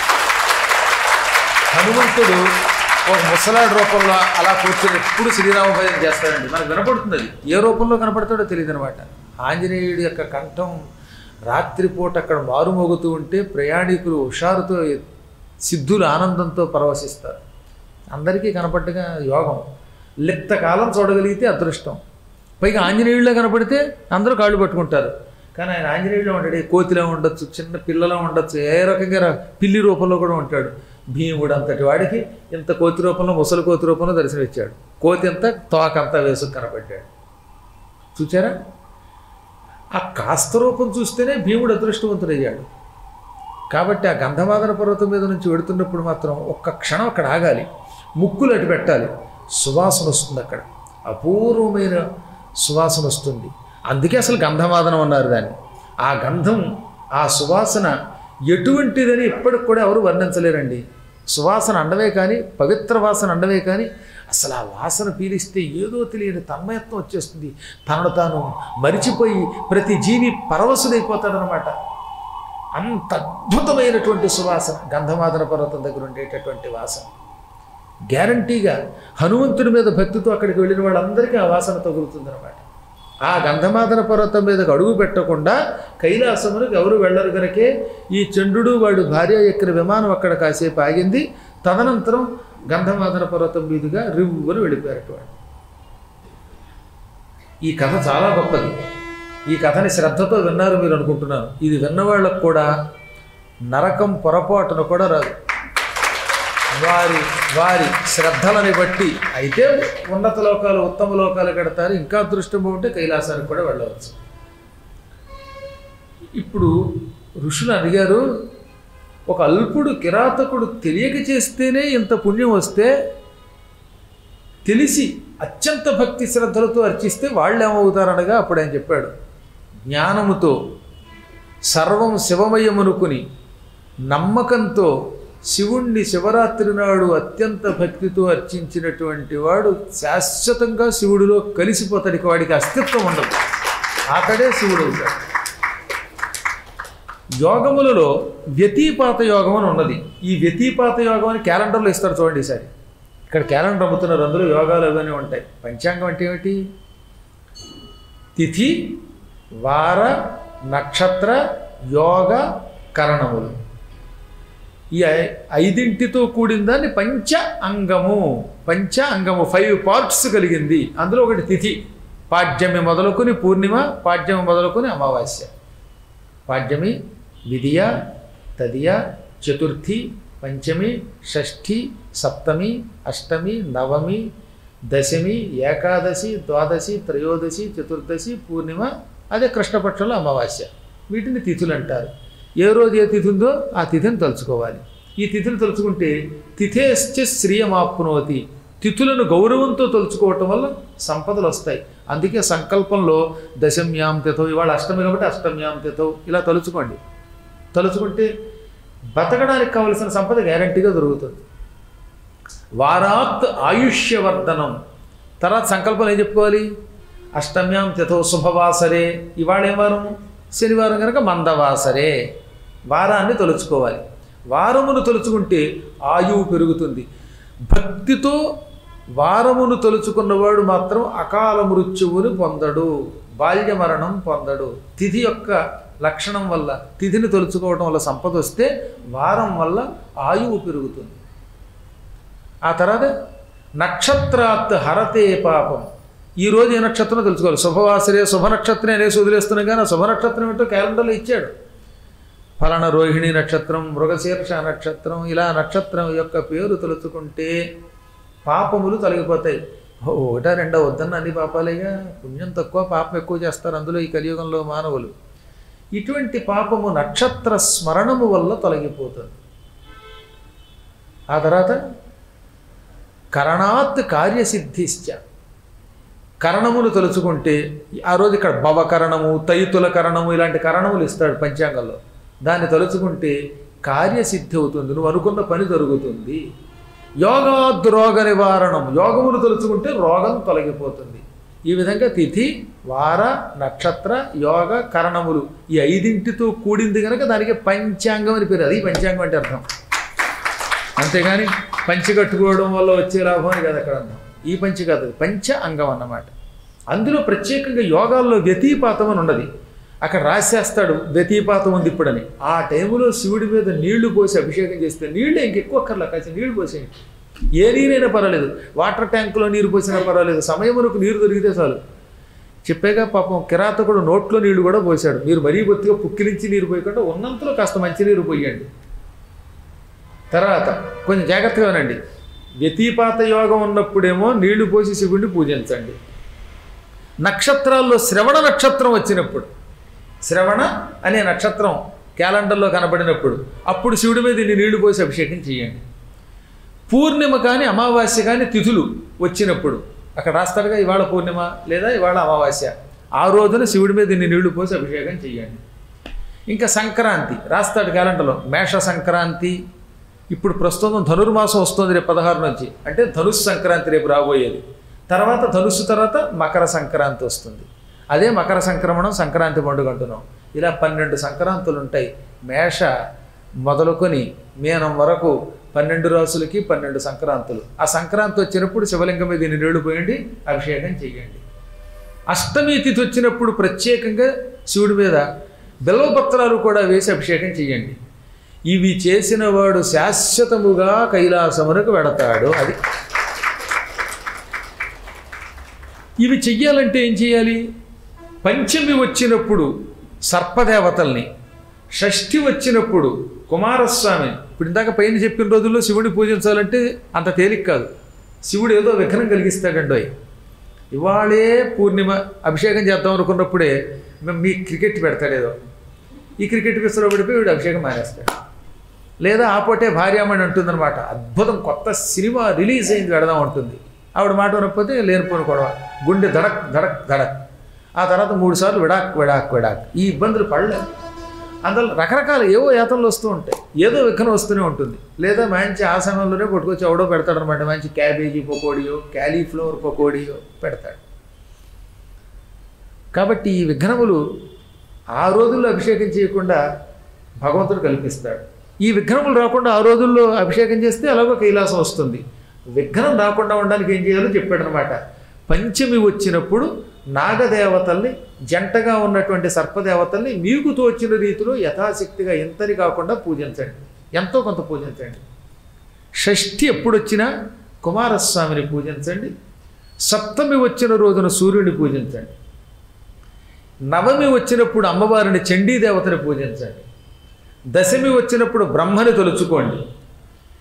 హనుమంతుడు ఒక ముసలాడు రూపంలో అలా కూర్చొని ఎప్పుడు శ్రీరామ భజన చేస్తాడండి మనకు వినపడుతుంది అది ఏ రూపంలో కనపడతాడో తెలియదు అనమాట ఆంజనేయుడి యొక్క కంఠం రాత్రిపూట అక్కడ మారుమోగుతూ ఉంటే ప్రయాణికులు హుషారుతో సిద్ధులు ఆనందంతో పరవశిస్తారు అందరికీ కనపట్టుగా యోగం లిప్త కాలం చూడగలిగితే అదృష్టం పైగా ఆంజనేయుడిలో కనపడితే అందరూ కాళ్ళు పట్టుకుంటారు కానీ ఆయన ఆంజనేయుడిలో ఉంటాడు ఏ కోతిలో ఉండొచ్చు చిన్న పిల్లలో ఉండొచ్చు ఏ రకంగా రా- పిల్లి రూపంలో కూడా ఉంటాడు భీముడు అంతటి వాడికి ఇంత కోతి రూపంలో ముసలి కోతి రూపంలో దర్శనమిచ్చాడు కోతి అంతా తోకంతా వేసుకు కనపడ్డాడు చూచారా ఆ కాస్త రూపం చూస్తేనే భీముడు అదృష్టవంతుడయ్యాడు కాబట్టి ఆ గంధమాదన పర్వతం మీద నుంచి వెడుతున్నప్పుడు మాత్రం ఒక్క క్షణం అక్కడ ఆగాలి ముక్కులు అటు పెట్టాలి సువాసన వస్తుంది అక్కడ అపూర్వమైన సువాసన వస్తుంది అందుకే అసలు గంధమాదనం అన్నారు దాన్ని ఆ గంధం ఆ సువాసన ఎటువంటిదని ఇప్పటికి కూడా ఎవరు వర్ణించలేరండి సువాసన అండవే కానీ పవిత్ర వాసన అండవే కానీ అసలు ఆ వాసన పీలిస్తే ఏదో తెలియని తన్మయత్వం వచ్చేస్తుంది తనను తాను మరిచిపోయి ప్రతి జీవి పరవశుడైపోతాడనమాట అంత అద్భుతమైనటువంటి సువాసన గంధమాదన పర్వతం దగ్గర ఉండేటటువంటి వాసన గ్యారంటీగా హనుమంతుడి మీద భక్తితో అక్కడికి వెళ్ళిన వాళ్ళందరికీ ఆ వాసన తగులుతుందన్నమాట ఆ గంధమాదన పర్వతం మీదకి అడుగు పెట్టకుండా కైలాసమునికి ఎవరు వెళ్ళరు కనుకే ఈ చంద్రుడు వాడు భార్య ఎక్కిన విమానం అక్కడ కాసేపు ఆగింది తదనంతరం గంధమాదన పర్వతం మీదుగా రివ్వుని వెళ్ళిపోయారట వాడు ఈ కథ చాలా గొప్పది ఈ కథని శ్రద్ధతో విన్నారు మీరు అనుకుంటున్నాను ఇది విన్నవాళ్ళకు కూడా నరకం పొరపాటున కూడా రాదు వారి వారి శ్రద్ధలని బట్టి అయితే ఉన్నత లోకాలు ఉత్తమ లోకాలు కడతారు ఇంకా అదృష్టం ఉంటే కైలాసానికి కూడా వెళ్ళవచ్చు ఇప్పుడు ఋషులు అడిగారు ఒక అల్పుడు కిరాతకుడు తెలియక చేస్తేనే ఇంత పుణ్యం వస్తే తెలిసి అత్యంత భక్తి శ్రద్ధలతో అర్చిస్తే వాళ్ళు ఏమవుతారనగా అప్పుడు ఆయన చెప్పాడు జ్ఞానముతో సర్వం శివమయమనుకుని నమ్మకంతో శివుణ్ణి శివరాత్రి నాడు అత్యంత భక్తితో అర్చించినటువంటి వాడు శాశ్వతంగా శివుడిలో కలిసిపోతాడికి వాడికి అస్తిత్వం ఉండదు అతడే శివుడు అవుతాడు యోగములలో వ్యతిపాత యోగం అని ఉన్నది ఈ వ్యతిపాత యోగం అని క్యాలెండర్లో ఇస్తారు చూడండి ఈసారి ఇక్కడ క్యాలెండర్ అమ్ముతున్నారు అందులో యోగాలు అవన్నీ ఉంటాయి పంచాంగం అంటే ఏమిటి తిథి వార నక్షత్ర యోగ కరణములు ఈ ఐ- ఐదింటితో కూడిన దాన్ని పంచ అంగము పంచ అంగము ఫైవ్ పార్ట్స్ కలిగింది అందులో ఒకటి తిథి పాడ్యమి మొదలుకొని పూర్ణిమ పాడ్యమి మొదలుకొని అమావాస్య పాడ్యమి విధియ తదియ చతుర్థి పంచమి షష్ఠి సప్తమి అష్టమి నవమి దశమి ఏకాదశి ద్వాదశి త్రయోదశి చతుర్దశి పూర్ణిమ అదే కృష్ణపక్షంలో అమావాస్య వీటిని తిథులు అంటారు ఏ రోజు ఏ తిథి ఉందో ఆ తిథిని తలుచుకోవాలి ఈ తిథిని తలుచుకుంటే తిథేశ్చ శ్రీయమాప్నోతి తిథులను గౌరవంతో తలుచుకోవటం వల్ల సంపదలు వస్తాయి అందుకే సంకల్పంలో దశమ్యాం తిథౌ ఇవాళ అష్టమి కాబట్టి అష్టమ్యాం తిథౌ ఇలా తలుచుకోండి తలుచుకుంటే బతకడానికి కావలసిన సంపద గ్యారంటీగా దొరుకుతుంది వారాత్ ఆయుష్యవర్ధనం తర్వాత సంకల్పం ఏం చెప్పుకోవాలి అష్టమ్యాం తిథో శుభవాసరే ఇవాళ ఏం వారం శనివారం కనుక మందవాసరే వారాన్ని తలుచుకోవాలి వారమును తలుచుకుంటే ఆయువు పెరుగుతుంది భక్తితో వారమును తలుచుకున్నవాడు మాత్రం అకాల మృత్యువుని పొందడు బాల్య మరణం పొందడు తిథి యొక్క లక్షణం వల్ల తిథిని తలుచుకోవడం వల్ల సంపద వస్తే వారం వల్ల ఆయువు పెరుగుతుంది ఆ తర్వాత నక్షత్రాత్ హరతే పాపం ఈ రోజు ఏ నక్షత్రం తెలుసుకోవాలి శుభవాసరే శుభ నక్షత్రం అనేసి వదిలేస్తున్నాం కానీ ఆ శుభ నక్షత్రం ఏంటో క్యాలెండర్లో ఇచ్చాడు ఫలానా రోహిణి నక్షత్రం మృగశీర్ష నక్షత్రం ఇలా నక్షత్రం యొక్క పేరు తలుచుకుంటే పాపములు తొలగిపోతాయి ఓ, ఒకటా రెండో వద్దన్న అన్ని పాపాలేగా పుణ్యం తక్కువ పాపం ఎక్కువ చేస్తారు అందులో ఈ కలియుగంలో మానవులు ఇటువంటి పాపము నక్షత్ర స్మరణము వల్ల తొలగిపోతుంది ఆ తర్వాత కరణాత్ కార్యసిద్ధిశ్చ కరణములు తలుచుకుంటే ఆ రోజు ఇక్కడ భవకరణము తైతుల కరణము ఇలాంటి కరణములు ఇస్తాడు పంచాంగంలో దాన్ని తలుచుకుంటే కార్యసిద్ధి అవుతుంది నువ్వు అనుకున్న పని జరుగుతుంది యోగాద్రోగ నివారణం యోగమును తలుచుకుంటే రోగం తొలగిపోతుంది ఈ విధంగా తిథి వార నక్షత్ర యోగ కరణములు ఈ ఐదింటితో కూడింది కనుక దానికి పంచాంగం అని పేరు అది పంచాంగం అంటే అర్థం అంతేగాని పంచి కట్టుకోవడం వల్ల వచ్చే లాభం అని కాదు అక్కడ అన్నాం ఈ పంచి కాదు అది పంచ అంగం అన్నమాట అందులో ప్రత్యేకంగా యోగాల్లో వ్యతిపాతం అని ఉన్నది అక్కడ రాసేస్తాడు వ్యతిపాతం ఉంది ఇప్పుడని ఆ టైంలో శివుడి మీద నీళ్లు పోసి అభిషేకం చేస్తే నీళ్ళు ఇంకెక్కువ అక్కర్లా కాసి నీళ్లు పోసేయండి ఏ నీరైనా పర్వాలేదు వాటర్ ట్యాంకులో నీరు పోసినా పర్వాలేదు సమయమునకు నీరు దొరికితే చాలు చెప్పాక పాపం కిరాతకుడు నోట్లో నీళ్లు కూడా పోశాడు మీరు మరీ బొత్తిగా పుక్కిలించి నీరు పోయకుండా ఉన్నంతలో కాస్త మంచి నీరు పోయండి తర్వాత కొంచెం జాగ్రత్తగా వినండి వ్యతిపాత యోగం ఉన్నప్పుడేమో నీళ్లు పోసి శివుడిని పూజించండి నక్షత్రాల్లో శ్రవణ నక్షత్రం వచ్చినప్పుడు శ్రవణ అనే నక్షత్రం క్యాలెండర్లో కనబడినప్పుడు అప్పుడు శివుడి మీద ఇన్ని నీళ్లు పోసి అభిషేకం చేయండి పూర్ణిమ కానీ అమావాస్య కానీ తిథులు వచ్చినప్పుడు అక్కడ రాస్తాడుగా ఇవాళ పూర్ణిమ లేదా ఇవాళ అమావాస్య ఆ రోజున శివుడి మీద ఇన్ని నీళ్లు పోసి అభిషేకం చేయండి ఇంకా సంక్రాంతి రాస్తాడు క్యాలెండర్లో మేష సంక్రాంతి ఇప్పుడు ప్రస్తుతం ధనుర్మాసం వస్తుంది రేపు పదహారు నుంచి అంటే ధనుస్సు సంక్రాంతి రేపు రాబోయేది తర్వాత ధనుస్సు తర్వాత మకర సంక్రాంతి వస్తుంది అదే మకర సంక్రమణం సంక్రాంతి పండుగ అంటున్నాం ఇలా పన్నెండు సంక్రాంతులు ఉంటాయి మేష మొదలుకొని మీనం వరకు పన్నెండు రాసులకి పన్నెండు సంక్రాంతులు ఆ సంక్రాంతి వచ్చినప్పుడు శివలింగం మీద ఇన్ని నీళ్లు పోయండి అభిషేకం చేయండి అష్టమి తిథి వచ్చినప్పుడు ప్రత్యేకంగా శివుడి మీద బిల్వపత్రాలు కూడా వేసి అభిషేకం చేయండి ఇవి చేసిన వాడు శాశ్వతముగా కైలాసమునకు వెడతాడు అది ఇవి చెయ్యాలంటే ఏం చేయాలి పంచమి వచ్చినప్పుడు సర్పదేవతల్ని షష్ఠి వచ్చినప్పుడు కుమారస్వామి ఇప్పుడు ఇందాక పైన చెప్పిన రోజుల్లో శివుడిని పూజించాలంటే అంత తేలిక కాదు శివుడు ఏదో విఘ్నం కలిగిస్తాడండోయ్ ఇవాళే పూర్ణిమ అభిషేకం చేద్దాం అనుకున్నప్పుడే మీ క్రికెట్ పెడతాడు ఏదో ఈ క్రికెట్ పిస్తులో పడిపోయి వీడు అభిషేకం మానేస్తాడు లేదా ఆపోటే భార్యామణి అంటుందన్నమాట అద్భుతం కొత్త సినిమా రిలీజ్ అయింది వెడదాం ఉంటుంది ఆవిడ మాట వినకపోతే లేనిపోని గొడవ గుండె దడక్ దడక్ దడక్ ఆ తర్వాత మూడు సార్లు విడాక్ విడాక్ విడాక్ ఈ ఇబ్బందులు పడలేదు అందులో రకరకాల ఏవో యాతనలు వస్తూ ఉంటాయి ఏదో విఘ్నం వస్తూనే ఉంటుంది లేదా మంచి ఆ సమయంలోనే కొట్టుకొచ్చి ఎవడో పెడతాడనమాట మంచి క్యాబేజీ పకోడియో క్యాలీఫ్లవర్ పకోడియో పెడతాడు కాబట్టి ఈ విఘ్నములు ఆ రోజుల్లో అభిషేకం చేయకుండా భగవంతుడు కల్పిస్తాడు ఈ విఘ్నములు రాకుండా ఆ రోజుల్లో అభిషేకం చేస్తే అలాగో కైలాసం వస్తుంది విఘ్నం రాకుండా ఉండడానికి ఏం చేయాలో చెప్పాడనమాట పంచమి వచ్చినప్పుడు నాగదేవతల్ని జంటగా ఉన్నటువంటి సర్పదేవతల్ని మీకు తోచిన రీతిలో యథాశక్తిగా ఎంతని కాకుండా పూజించండి ఎంతో కొంత పూజించండి షష్ఠి ఎప్పుడొచ్చినా కుమారస్వామిని పూజించండి సప్తమి వచ్చిన రోజున సూర్యుని పూజించండి నవమి వచ్చినప్పుడు అమ్మవారిని చండీదేవతని పూజించండి దశమి వచ్చినప్పుడు బ్రహ్మని తలుచుకోండి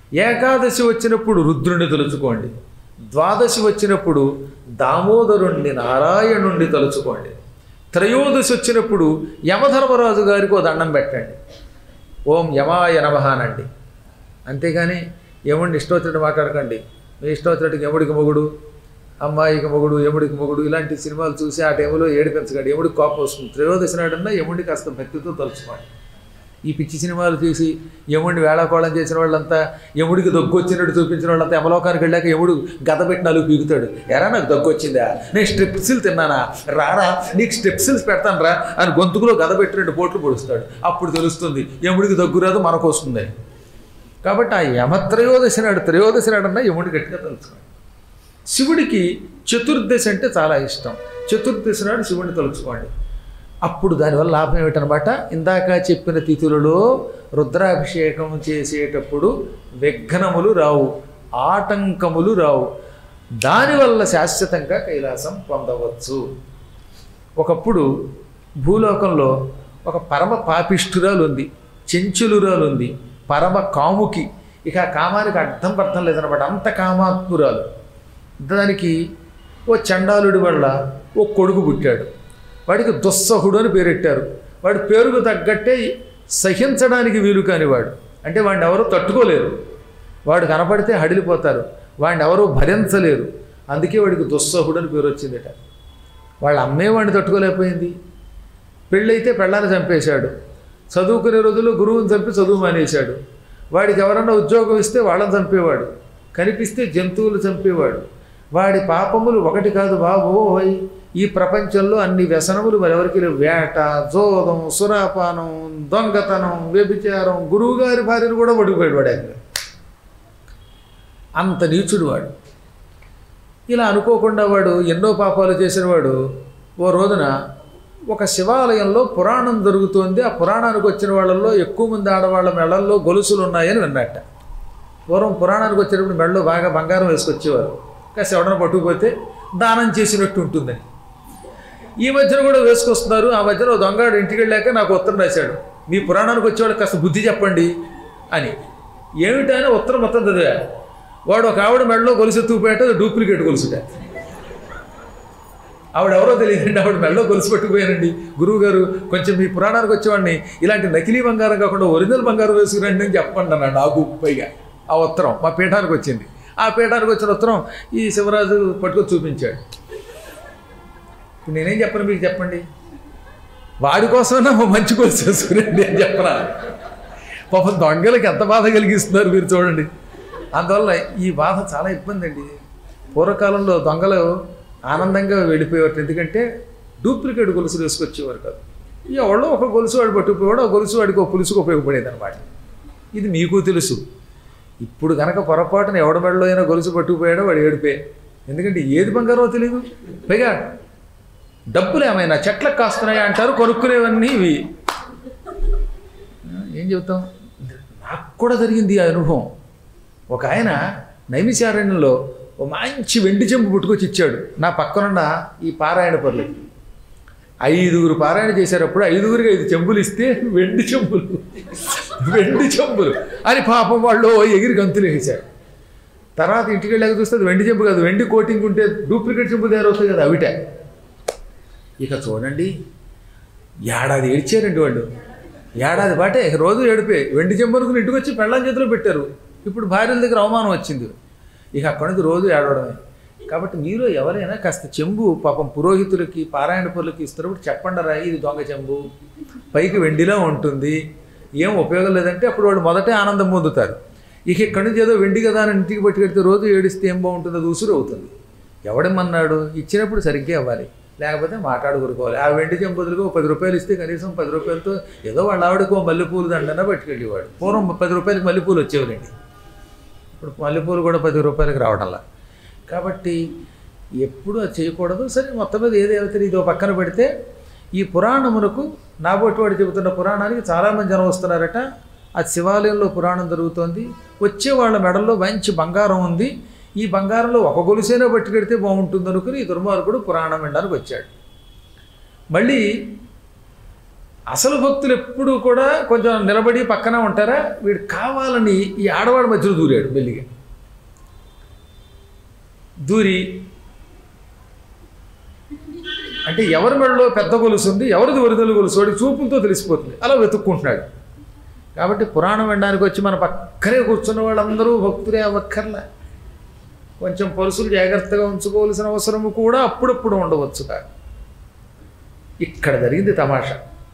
ఏకాదశి వచ్చినప్పుడు రుద్రుని తలుచుకోండి ద్వాదశి వచ్చినప్పుడు దామోదరుణ్ణి నారాయణుణ్ణి తలుచుకోండి త్రయోదశి వచ్చినప్పుడు యమధర్మరాజు గారికి ఓ దండం పెట్టండి ఓం యమాయ నమః అనండి అంతేగాని యముడిని ఇష్టం వచ్చినట్టు మాట్లాడకండి మీ ఇష్టం వచ్చినట్టు యముడికి మొగుడు అమ్మాయికి మొగుడు యముడికి మొగుడు ఇలాంటి సినిమాలు చూసి ఆ టైంలో ఏడిపించకండి యముడికి కోపం వస్తుంది త్రయోదశి నాడన్నా యముడిని కాస్త భక్తితో తలుచుకోండి ఈ పిచ్చి సినిమాలు చూసి యముడిని వేళాకోళం చేసిన వాళ్ళంతా యముడికి దగ్గు వచ్చినట్టు చూపించిన వాళ్ళంతా యమలోకానికి వెళ్ళాక యముడు గద పెట్టి నాలుగు పీకుతాడు ఎరా నాకు దగ్గు వచ్చిందా నేను స్ట్రిప్సిల్ తిన్నానా రారా నీకు స్ట్రిప్సిల్స్ పెడతాను రా అని గొంతుకులో గద పెట్టి రెండు పోట్లు పొడుస్తాడు అప్పుడు తెలుస్తుంది యముడికి దగ్గు రాదు మనకు వస్తుంది కాబట్టి ఆ యమత్రయోదశి నాడు త్రయోదశి నాడన్నా యముడి గట్టిగా తలుచుకోండి శివుడికి చతుర్దశి అంటే చాలా ఇష్టం చతుర్దశి నాడు శివుడిని తలుచుకోండి అప్పుడు దానివల్ల లాభం ఏమిటనమాట ఇందాక చెప్పిన తిథులలో రుద్రాభిషేకం చేసేటప్పుడు విఘ్నములు రావు ఆటంకములు రావు దానివల్ల శాశ్వతంగా కైలాసం పొందవచ్చు ఒకప్పుడు భూలోకంలో ఒక పరమ పాపిష్ఠురాలు ఉంది చెంచులురాలు ఉంది పరమ కాముకి ఇక ఆ కామానికి అర్థం పర్థం లేదనమాట అంత కామాత్మురాలు దానికి ఓ చండాలుడి వల్ల ఓ కొడుకు పుట్టాడు వాడికి దుస్సహుడు అని పేరెట్టారు వాడి పేరుకు తగ్గట్టే సహించడానికి వీలు కానివాడు అంటే వాడిని ఎవరు తట్టుకోలేరు వాడు కనపడితే హడిలిపోతారు వాడిని ఎవరు భరించలేరు అందుకే వాడికి దుస్సహుడు అని పేరు వచ్చిందట వాళ్ళ అమ్మే వాడిని తట్టుకోలేకపోయింది పెళ్ళైతే పెళ్ళాన్ని చంపేశాడు చదువుకునే రోజుల్లో గురువుని చంపి చదువు మానేశాడు వాడికి ఎవరన్నా ఉద్యోగం ఇస్తే వాళ్ళని చంపేవాడు కనిపిస్తే జంతువులు చంపేవాడు వాడి పాపములు ఒకటి కాదు బాబోయ్ ఈ ప్రపంచంలో అన్ని వ్యసనములు మరెవరికి లేవు వేట జోదం సురాపానం దొంగతనం వ్యభిచారం గురువుగారి భార్యను కూడా ఒడిగిపోయాడు వాడు ఆయన అంత నీచుడు వాడు ఇలా అనుకోకుండా వాడు ఎన్నో పాపాలు చేసిన వాడు ఓ రోజున ఒక శివాలయంలో పురాణం జరుగుతోంది ఆ పురాణానికి వచ్చిన వాళ్ళల్లో ఎక్కువ మంది ఆడవాళ్ళ మెళ్ళల్లో గొలుసులు ఉన్నాయని విన్నట్ట పూర్వం పురాణానికి వచ్చినప్పుడు మెడలో బాగా బంగారం వేసుకొచ్చేవారు కాస్త ఎవడన పట్టుకుపోతే దానం చేసినట్టు ఉంటుందని ఈ మధ్యన కూడా వేసుకొస్తున్నారు ఆ మధ్యన ఓ దొంగాడు ఇంటికి వెళ్ళాక నాకు ఉత్తరం రాశాడు మీ పురాణానికి వచ్చేవాడు కాస్త బుద్ధి చెప్పండి అని ఏమిటని ఉత్తరం మొత్తం చదివా వాడు ఒక ఆవిడ మెడలో గొలుసు ఎత్తుకుపోయాట అది డూప్లికేట్ గొలుసుట ఆవిడ ఎవరో తెలియదండి ఆవిడ మెడలో గొలుసు పెట్టుకుపోయానండి గురువు గారు కొంచెం మీ పురాణానికి వచ్చేవాడిని ఇలాంటి నకిలీ బంగారం కాకుండా ఒరిజినల్ బంగారం వేసుకురండి అని చెప్పండి అన్నాడు నాకు పైగా ఆ ఉత్తరం మా పీఠానికి వచ్చింది ఆ పీఠానికి వచ్చిన ఉత్తరం ఈ శివరాజు పట్టుకొని చూపించాడు ఇప్పుడు నేనేం చెప్పను మీకు చెప్పండి వాడి కోసమైనా ఓ మంచి గొలుసు వేసుకురండి అని చెప్పరా పాపం దొంగలకి ఎంత బాధ కలిగిస్తున్నారు మీరు చూడండి అందువల్ల ఈ బాధ చాలా ఇబ్బంది అండి పూర్వకాలంలో దొంగలు ఆనందంగా వెళ్ళిపోయేవారు ఎందుకంటే డూప్లికేట్ గొలుసులు వేసుకొచ్చేవారు కాదు ఎవడో ఒక గొలుసు వాడు పట్టుకుపోయాడు ఆ గొలుసు వాడికి ఒక పులుసుకు ఉపయోగపడేది అనమాట ఇది మీకు తెలుసు ఇప్పుడు కనుక పొరపాటున ఎవడ మెడలో అయినా గొలుసు పట్టుకుపోయాడో వాడు ఏడిపే ఎందుకంటే ఏది బంగారమో తెలియదు పైగా డబ్బులు ఏమైనా చెట్లకు కాస్తున్నాయా అంటారు కొనుక్కునేవన్నీ ఇవి ఏం చెబుతాం నాకు కూడా జరిగింది ఆ అనుభవం ఒక ఆయన నైమిశారణ్యంలో ఓ మంచి వెండి చెంబు పుట్టుకొచ్చి ఇచ్చాడు నా పక్కనున్న ఈ పారాయణ పనులకి ఐదుగురు పారాయణ చేసేటప్పుడు ఐదుగురికి ఐదు చెంబులు ఇస్తే వెండి చెంబులు వెండి చెంబులు అని పాపం వాళ్ళు ఎగిరి గంతులు వేశారు తర్వాత ఇంటికి వెళ్ళాక చూస్తే అది వెండి చెంబు కాదు వెండి కోటింగ్ ఉంటే డూప్లికేట్ చెంబు తయారవుతుంది కదా అవిటే ఇక చూడండి ఏడాది ఏడ్చారండి వాళ్ళు ఏడాది పాటే రోజు ఏడిపే వెండి చెంబనుకుని ఇంటికి వచ్చి పెళ్ళం చేతిలో పెట్టారు ఇప్పుడు భార్యల దగ్గర అవమానం వచ్చింది ఇక అక్కడి నుంచి రోజు ఏడవడమే కాబట్టి మీరు ఎవరైనా కాస్త చెంబు పాపం పురోహితులకి పారాయణ పనులకి ఇస్తున్నప్పుడు చెప్పండి రా ఇది దొంగ చెంబు పైకి వెండిలో ఉంటుంది ఏం ఉపయోగం లేదంటే అప్పుడు వాళ్ళు మొదటే ఆనందం పొందుతారు ఇక ఇక్కడి నుంచి ఏదో వెండి కదా అని ఇంటికి పట్టుకెడితే రోజు ఏడిస్తే ఏం బాగుంటుంది అది ఉసురు అవుతుంది ఎవడేమన్నాడు ఇచ్చినప్పుడు సరిగ్గా ఇవ్వాలి లేకపోతే మాట్లాడుకోరుకోవాలి ఆ వెండి చెంపదులుగా ఒక పది రూపాయలు ఇస్తే కనీసం పది రూపాయలతో ఏదో వాళ్ళ ఆవిడకు ఓ మల్లెపూలు దండన పట్టుకెళ్ళేవాడు పూర్వం పది రూపాయలకి మల్లెపూలు వచ్చేవారండి ఇప్పుడు మల్లెపూలు కూడా పది రూపాయలకి రావడంలా కాబట్టి ఎప్పుడు అది చేయకూడదు సరే మొత్తం మీద ఏదైతే ఇదో పక్కన పెడితే ఈ పురాణమునకు నాబోటి వాడు చెబుతున్న పురాణానికి చాలామంది జనం వస్తున్నారట ఆ శివాలయంలో పురాణం జరుగుతోంది వచ్చే వాళ్ళ మెడల్లో మంచి బంగారం ఉంది ఈ బంగారంలో ఒక గొలుసైనా పట్టుకెడితే బాగుంటుంది అనుకుని ఈ దుర్మార్గుడు పురాణం వినడానికి వచ్చాడు మళ్ళీ అసలు భక్తులు ఎప్పుడూ కూడా కొంచెం నిలబడి పక్కన ఉంటారా వీడు కావాలని ఈ ఆడవాడి మధ్యలో దూరాడు మెల్లిగా దూరి అంటే ఎవరి మెడలో పెద్ద గొలుసు ఉంది ఎవరిది ఒరిదల గొలుసు వాడికి చూపులతో తెలిసిపోతుంది అలా వెతుక్కుంటున్నాడు కాబట్టి పురాణం వినడానికి వచ్చి మన పక్కనే కూర్చున్న వాళ్ళందరూ భక్తులే అవ్వక్కర్లా కొంచెం పలుసులు జాగ్రత్తగా ఉంచుకోవాల్సిన అవసరము కూడా అప్పుడప్పుడు ఉండవచ్చు కాదు ఇక్కడ జరిగింది తమాషా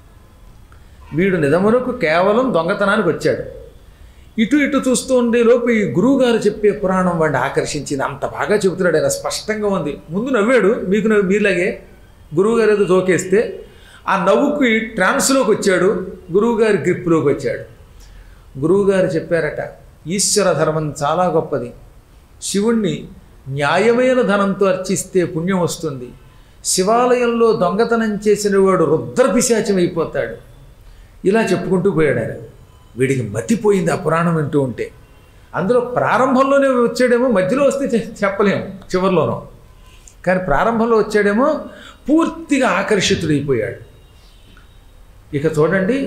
వీడు నిజమునకు కేవలం దొంగతనానికి వచ్చాడు ఇటు ఇటు చూస్తూ ఉండే లోపు ఈ గురువుగారు చెప్పే పురాణం వాడిని ఆకర్షించింది అంత బాగా చెబుతున్నాడు ఆయన స్పష్టంగా ఉంది ముందు నవ్వాడు మీకు నవ్వు మీలాగే గురువుగారు ఏదో జోకేస్తే ఆ నవ్వుకి ట్రాన్స్లోకి వచ్చాడు గురువుగారి గ్రిప్లోకి వచ్చాడు గురువుగారు చెప్పారట ఈశ్వర ధర్మం చాలా గొప్పది శివుణ్ణి న్యాయమైన ధనంతో అర్చిస్తే పుణ్యం వస్తుంది శివాలయంలో దొంగతనం చేసిన వాడు రుద్రపిశాచం అయిపోతాడు ఇలా చెప్పుకుంటూ పోయాడు ఆయన వీడికి మతిపోయింది ఆ పురాణం వింటూ ఉంటే అందులో ప్రారంభంలోనే వచ్చాడేమో మధ్యలో వస్తే చె- చెప్పలేము చివరిలోనో కానీ ప్రారంభంలో వచ్చాడేమో పూర్తిగా ఆకర్షితుడైపోయాడు ఇక చూడండి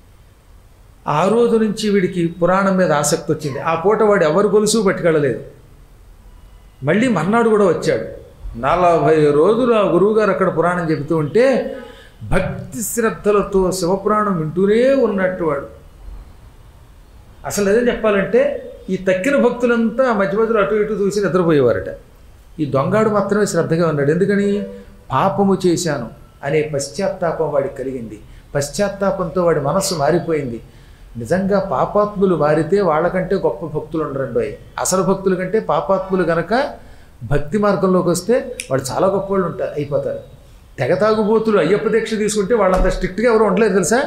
ఆ రోజు నుంచి వీడికి పురాణం మీద ఆసక్తి వచ్చింది ఆ పూట వాడు ఎవరు గొలుసు పట్టుకెళ్ళలేదు మళ్ళీ మర్నాడు కూడా వచ్చాడు నలభై రోజులు ఆ గురువుగారు అక్కడ పురాణం చెబుతూ ఉంటే భక్తి శ్రద్ధలతో శివపురాణం వింటూనే ఉన్నట్టు వాడు అసలు నిజం చెప్పాలంటే ఈ తక్కిన భక్తులంతా మధ్య మధ్యలో అటు ఇటు చూసి నిద్రపోయేవారట ఈ దొంగాడు మాత్రమే శ్రద్ధగా ఉన్నాడు ఎందుకని పాపము చేశాను అనే పశ్చాత్తాపం వాడికి కలిగింది పశ్చాత్తాపంతో వాడి మనస్సు మారిపోయింది నిజంగా పాపాత్ములు మారితే వాళ్ళకంటే గొప్ప భక్తులు ఉండరండి అయి. అసలు భక్తుల కంటే పాపాత్ములు గనక భక్తి మార్గంలోకి వస్తే వాళ్ళు చాలా గొప్ప వాళ్ళు ఉంటారు అయిపోతారు తెగ తాగుబోతులు అయ్యప్ప దీక్ష తీసుకుంటే వాళ్ళంత స్ట్రిక్ట్గా ఎవరు ఉండలేరు తెలుసా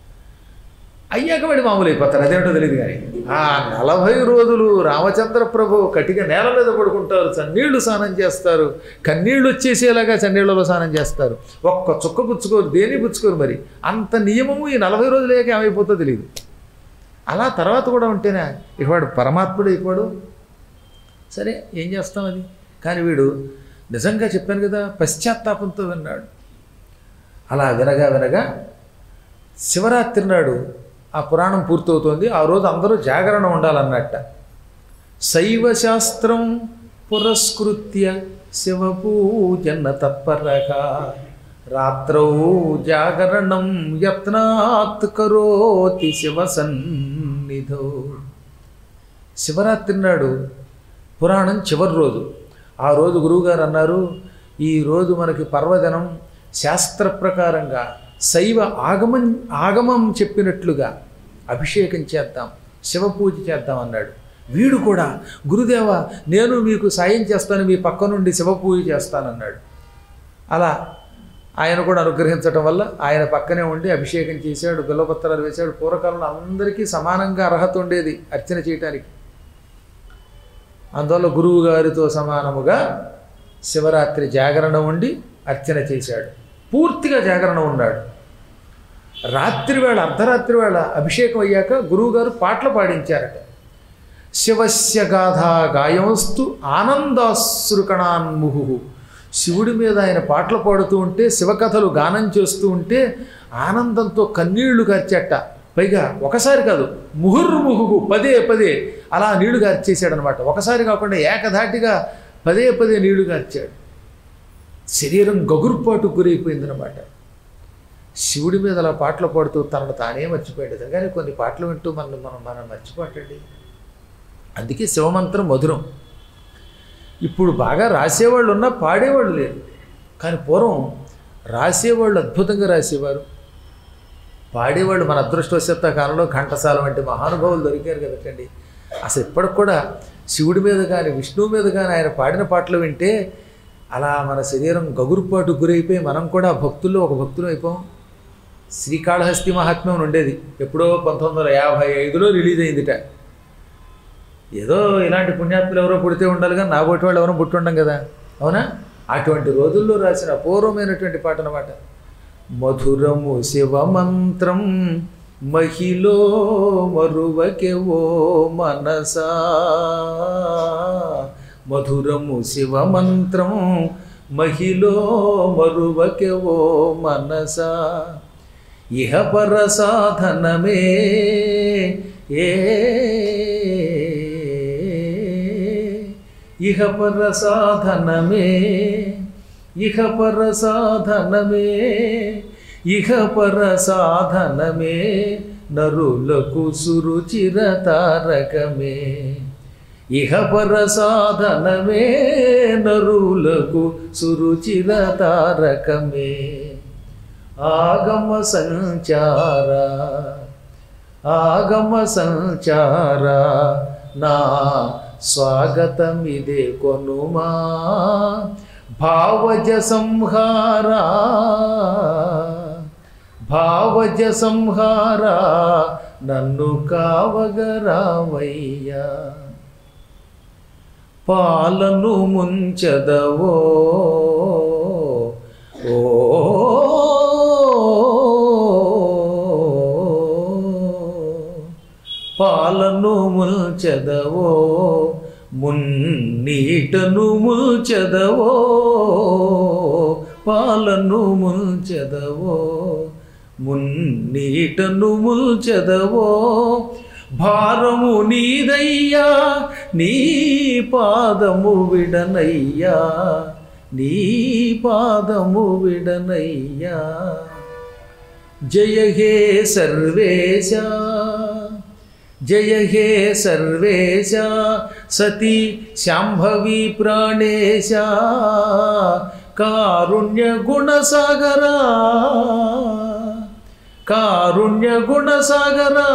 అయ్యాక వాడి మామూలు అయిపోతారు అదేంటో తెలియదు కానీ ఆ నలభై రోజులు రామచంద్ర ప్రభు కటిక నేల మీద పడుకుంటారు చన్నీళ్లు స్నానం చేస్తారు కన్నీళ్లు వచ్చేసేలాగా చన్నీళ్లలో స్నానం చేస్తారు ఒక్క చుక్క పుచ్చుకోరు దేని పుచ్చుకోరు మరి అంత నియమము ఈ నలభై రోజులయ్యాక ఏమైపోతుందో తెలియదు అలా తర్వాత కూడా ఉంటేనే ఇక వాడు పరమాత్ముడు అయిపోడు సరే ఏం చేస్తాం అది కానీ వీడు నిజంగా చెప్పాను కదా పశ్చాత్తాపంతో విన్నాడు అలా వినగా వినగా శివరాత్రి నాడు ఆ పురాణం పూర్తవుతోంది ఆ రోజు అందరూ జాగరణ ఉండాలన్నట్ట శైవ శాస్త్రం పురస్కృత్య శివపూజన తత్పరగా రాత్రౌ జాగరణం యత్నాత్ కరోతి శివ సన్నిధో శివరాత్రి నాడు పురాణం చివరి రోజు ఆ రోజు గురువుగారు అన్నారు ఈ రోజు మనకి పర్వదినం శాస్త్ర ప్రకారంగా శైవ ఆగమం ఆగమం చెప్పినట్లుగా అభిషేకం చేద్దాం శివ పూజ చేద్దాం అన్నాడు వీడు కూడా గురుదేవ నేను మీకు సాయం చేస్తాను మీ పక్క నుండి శివ పూజ చేస్తానన్నాడు అలా ఆయన కూడా అనుగ్రహించడం వల్ల ఆయన పక్కనే ఉండి అభిషేకం చేశాడు బిల్లపత్రాలు వేశాడు పూర్వకాలంలో అందరికీ సమానంగా అర్హత ఉండేది అర్చన చేయటానికి అందువల్ల గురువు గారితో సమానముగా శివరాత్రి జాగరణ ఉండి అర్చన చేశాడు పూర్తిగా జాగరణ ఉన్నాడు రాత్రి వేళ అర్ధరాత్రి వేళ అభిషేకం అయ్యాక గురువుగారు పాటలు పాడించారట శివస్య గాథా గాయమస్తు ఆనందాశ్రుకణాన్ముహు శివుడి మీద ఆయన పాటలు పాడుతూ ఉంటే శివకథలు గానం చేస్తూ ఉంటే ఆనందంతో కన్నీళ్లు కార్చట పైగా ఒకసారి కాదు ముహుర్ముహు పదే పదే అలా నీళ్లు కార్చేశాడనమాట ఒకసారి కాకుండా ఏకధాటిగా పదే పదే నీళ్లు కార్చాడు శరీరం గగురుపాటు గురైపోయిందనమాట శివుడి మీద అలా పాటలు పాడుతూ తనను తానే మర్చిపోయాడు కానీ కొన్ని పాటలు వింటూ మనం మనం మనం మర్చిపోటండి అందుకే శివమంత్రం మధురం ఇప్పుడు బాగా రాసేవాళ్ళు ఉన్నా పాడేవాళ్ళు లేరు కానీ పూర్వం రాసేవాళ్ళు అద్భుతంగా రాసేవారు పాడేవాళ్ళు మన అదృష్టవశాత్త కాలంలో ఘంటసాల వంటి మహానుభావులు దొరికారు కదటండి అసలు ఇప్పటికి కూడా శివుడి మీద కానీ విష్ణువు మీద కానీ ఆయన పాడిన పాటలు వింటే అలా మన శరీరం గగురుపాటు గురైపోయి మనం కూడా భక్తుల్లో ఒక భక్తులు అయిపోం శ్రీకాళహస్తి మహాత్మ్యం అని ఉండేది ఎప్పుడో పంతొమ్మిది వందల యాభై ఐదులో రిలీజ్ అయిందిట ఏదో ఇలాంటి పుణ్యాత్ములు ఎవరో పుడితే ఉండాలి కానీ నాబోటి వాళ్ళు ఎవరో పుట్టి ఉండం కదా అవునా అటువంటి రోజుల్లో రాసిన అపూర్వమైనటువంటి పాట అన్నమాట మధురము శివమంత్రం మహిలో మరువకె ఓ మనసా మధురము శివమంత్రం మహిలో మరువకె ఓ మనసా ఇహ పర సాధనమే ఏ ఇహ పర సాధనమే ఇహ పర సాధనమే ఇహ పర సాధనమే నరులకు సురుచిర తారకమే ఇహ పర సాధనమే నరులకు సురుచిర తారకమే ఆగమ సంచార ఆగమ సంచార నా స్వాగతమిదే కొనుమా భావజ సంహార భావజ సంహార నన్ను కావగరావయ్యా పాలను ముంచదవో ఓ పాలను ముల్చెదవో మున్నీటను ముల్చెదవో పాలను ముల్చెదవో మున్నీటను ముల్చెదవో భారము నీదయ్యా నీ పాదము విడనయ్యా నీ పాదము విడనయ్యా జయ హే సర్వేశ జయ హే సర్వేశ సతీ శాంభవి ప్రాణేశ కారుణ్య గుణసాగరా కారుణ్య గుణసాగరా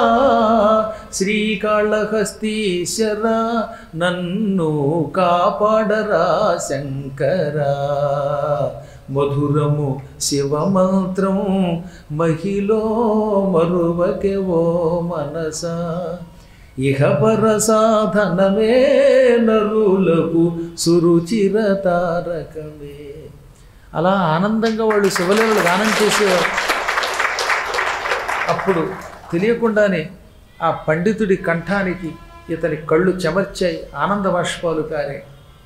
శ్రీకాళహస్తీశ్వర నన్ను కాపాడరా శంకరా మధురము శివమంత్రం మహిలో మరువకె ఓ మనస ఇహ పర సాధనమే నరులకు సురుచిర తారకమే అలా ఆనందంగా వాళ్ళు శివలేవులు గానం చేసేవారు అప్పుడు తెలియకుండానే ఆ పండితుడి కంఠానికి ఇతని కళ్ళు చెమర్చాయి ఆనంద బాష్పాలు కారే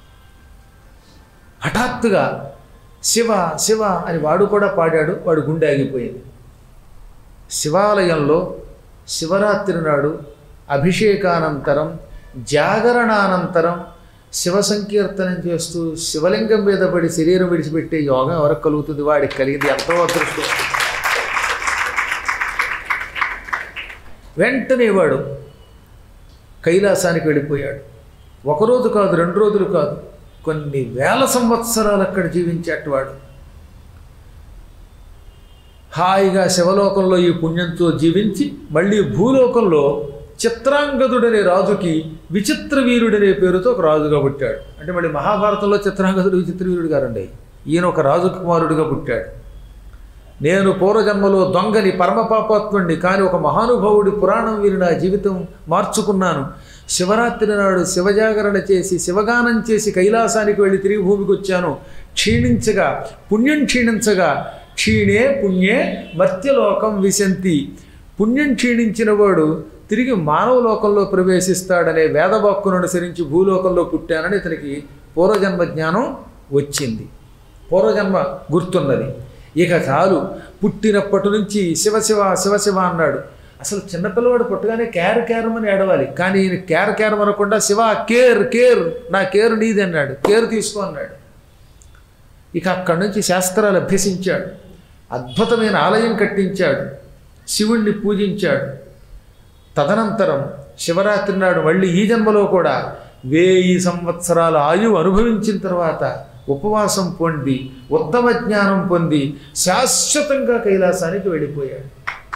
హఠాత్తుగా శివ శివ అని వాడు కూడా పాడాడు వాడు గుండె ఆగిపోయింది శివాలయంలో శివరాత్రి నాడు అభిషేకానంతరం జాగరణానంతరం శివ సంకీర్తనం చేస్తూ శివలింగం మీద పడి శరీరం విడిచిపెట్టే యోగం ఎవరికి కలుగుతుంది వాడికి కలిగింది ఎంతో అదృష్టం వెంటనే వాడు కైలాసానికి వెళ్ళిపోయాడు ఒకరోజు కాదు రెండు రోజులు కాదు కొన్ని వేల సంవత్సరాలు అక్కడ జీవించేటవాడు హాయిగా శివలోకంలో ఈ పుణ్యంతో జీవించి మళ్ళీ భూలోకంలో చిత్రాంగదుడనే రాజుకి విచిత్ర వీరుడనే పేరుతో ఒక రాజుగా పుట్టాడు అంటే మళ్ళీ మహాభారతంలో చిత్రాంగదుడు విచిత్ర వీరుడు గారండి ఈయన ఒక రాజు కుమారుడిగా పుట్టాడు నేను పూర్వజన్మలో దొంగని పరమపాపాత్ముడిని కానీ ఒక మహానుభావుడి పురాణం విని నా జీవితం మార్చుకున్నాను శివరాత్రి నాడు శివజాగరణ చేసి శివగానం చేసి కైలాసానికి వెళ్ళి తిరిగి భూమికి వచ్చాను క్షీణించగా పుణ్యం క్షీణించగా క్షీణే పుణ్యే మర్త్యలోకం విశంతి పుణ్యం క్షీణించిన వాడు తిరిగి మానవ లోకంలో ప్రవేశిస్తాడనే వేదవాక్కును అనుసరించి భూలోకంలో పుట్టానని ఇతనికి పూర్వజన్మ జ్ఞానం వచ్చింది పూర్వజన్మ గుర్తున్నది ఇక చాలు పుట్టినప్పటి నుంచి శివశివ శివశివ అన్నాడు అసలు చిన్నపిల్లవాడు పుట్టగానే కేర్ కేరమని ఏడవాలి కానీ ఈయన కేర్ కేరం అనకుండా శివ కేర్ కేర్ నా కేర్ నీది అన్నాడు కేర్ తీసుకో అన్నాడు ఇక అక్కడి నుంచి శాస్త్రాలు అభ్యసించాడు అద్భుతమైన ఆలయం కట్టించాడు శివుణ్ణి పూజించాడు తదనంతరం శివరాత్రి నాడు మళ్ళీ ఈ జన్మలో కూడా వేయి సంవత్సరాల ఆయువు అనుభవించిన తర్వాత ఉపవాసం పొంది ఉత్తమ జ్ఞానం పొంది శాశ్వతంగా కైలాసానికి వెళ్ళిపోయాడు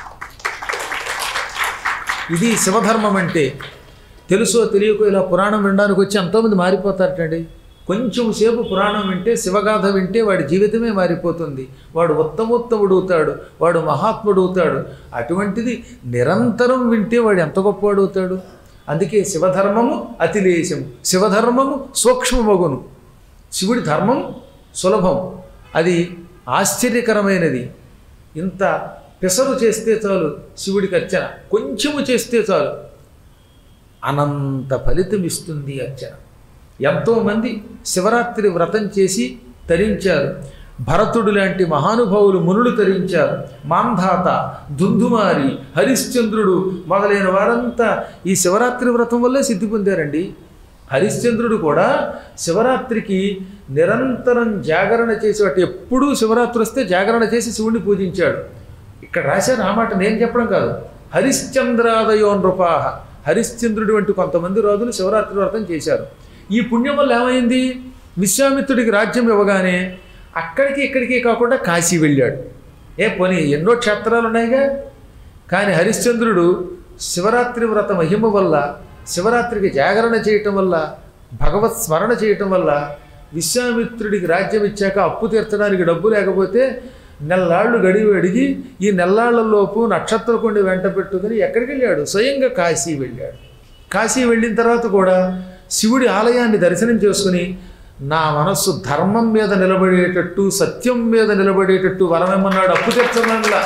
ఇది శివధర్మం అంటే తెలుసో తెలియకో ఇలా పురాణం వినడానికి వచ్చి ఎంతోమంది మారిపోతారటండి కొంచెం సేపు పురాణం వింటే శివగాథ వింటే వాడి జీవితమే మారిపోతుంది వాడు ఉత్తమోత్తముడు అవుతాడు వాడు మహాత్ముడు అవుతాడు అటువంటిది నిరంతరం వింటే వాడు ఎంత గొప్పవాడు అవుతాడు అందుకే శివధర్మము అతిలేశము శివధర్మము సూక్ష్మమగును శివుడి ధర్మం సులభం అది ఆశ్చర్యకరమైనది ఇంత పెసరు చేస్తే చాలు శివుడికి అర్చన కొంచెము చేస్తే చాలు అనంత ఫలితం ఇస్తుంది అర్చన ఎంతోమంది శివరాత్రి వ్రతం చేసి తరించారు భరతుడు లాంటి మహానుభావులు మునులు తరించారు మాంధాత దుందుమారి హరిశ్చంద్రుడు మొదలైన వారంతా ఈ శివరాత్రి వ్రతం వల్లే సిద్ధి పొందారండి హరిశ్చంద్రుడు కూడా శివరాత్రికి నిరంతరం జాగరణ చేసేవాటి ఎప్పుడూ శివరాత్రి వస్తే జాగరణ చేసి శివుణ్ణి పూజించాడు ఇక్కడ రాశారు ఆ మాట నేను చెప్పడం కాదు హరిశ్చంద్రాదయో నృపాహ హరిశ్చంద్రుడి వంటి కొంతమంది రాజులు శివరాత్రి వ్రతం చేశారు ఈ పుణ్యం వల్ల ఏమైంది విశ్వామిత్రుడికి రాజ్యం ఇవ్వగానే అక్కడికి ఇక్కడికి కాకుండా కాశీ వెళ్ళాడు ఏ పోనీ ఎన్నో క్షేత్రాలు ఉన్నాయిగా కానీ హరిశ్చంద్రుడు శివరాత్రి వ్రత మహిమ వల్ల శివరాత్రికి జాగరణ చేయటం వల్ల భగవత్ స్మరణ చేయటం వల్ల విశ్వామిత్రుడికి రాజ్యం ఇచ్చాక అప్పు తీర్చడానికి డబ్బు లేకపోతే నెల్లాళ్ళు గడివి అడిగి ఈ నెల్లాళ్లలోపు నక్షత్రకుండి వెంట పెట్టుకుని ఎక్కడికి వెళ్ళాడు స్వయంగా కాశీ వెళ్ళాడు కాశీ వెళ్ళిన తర్వాత కూడా శివుడి ఆలయాన్ని దర్శనం చేసుకుని నా మనస్సు ధర్మం మీద నిలబడేటట్టు సత్యం మీద నిలబడేటట్టు వరమేమన్నాడు అప్పు తీర్చమనలా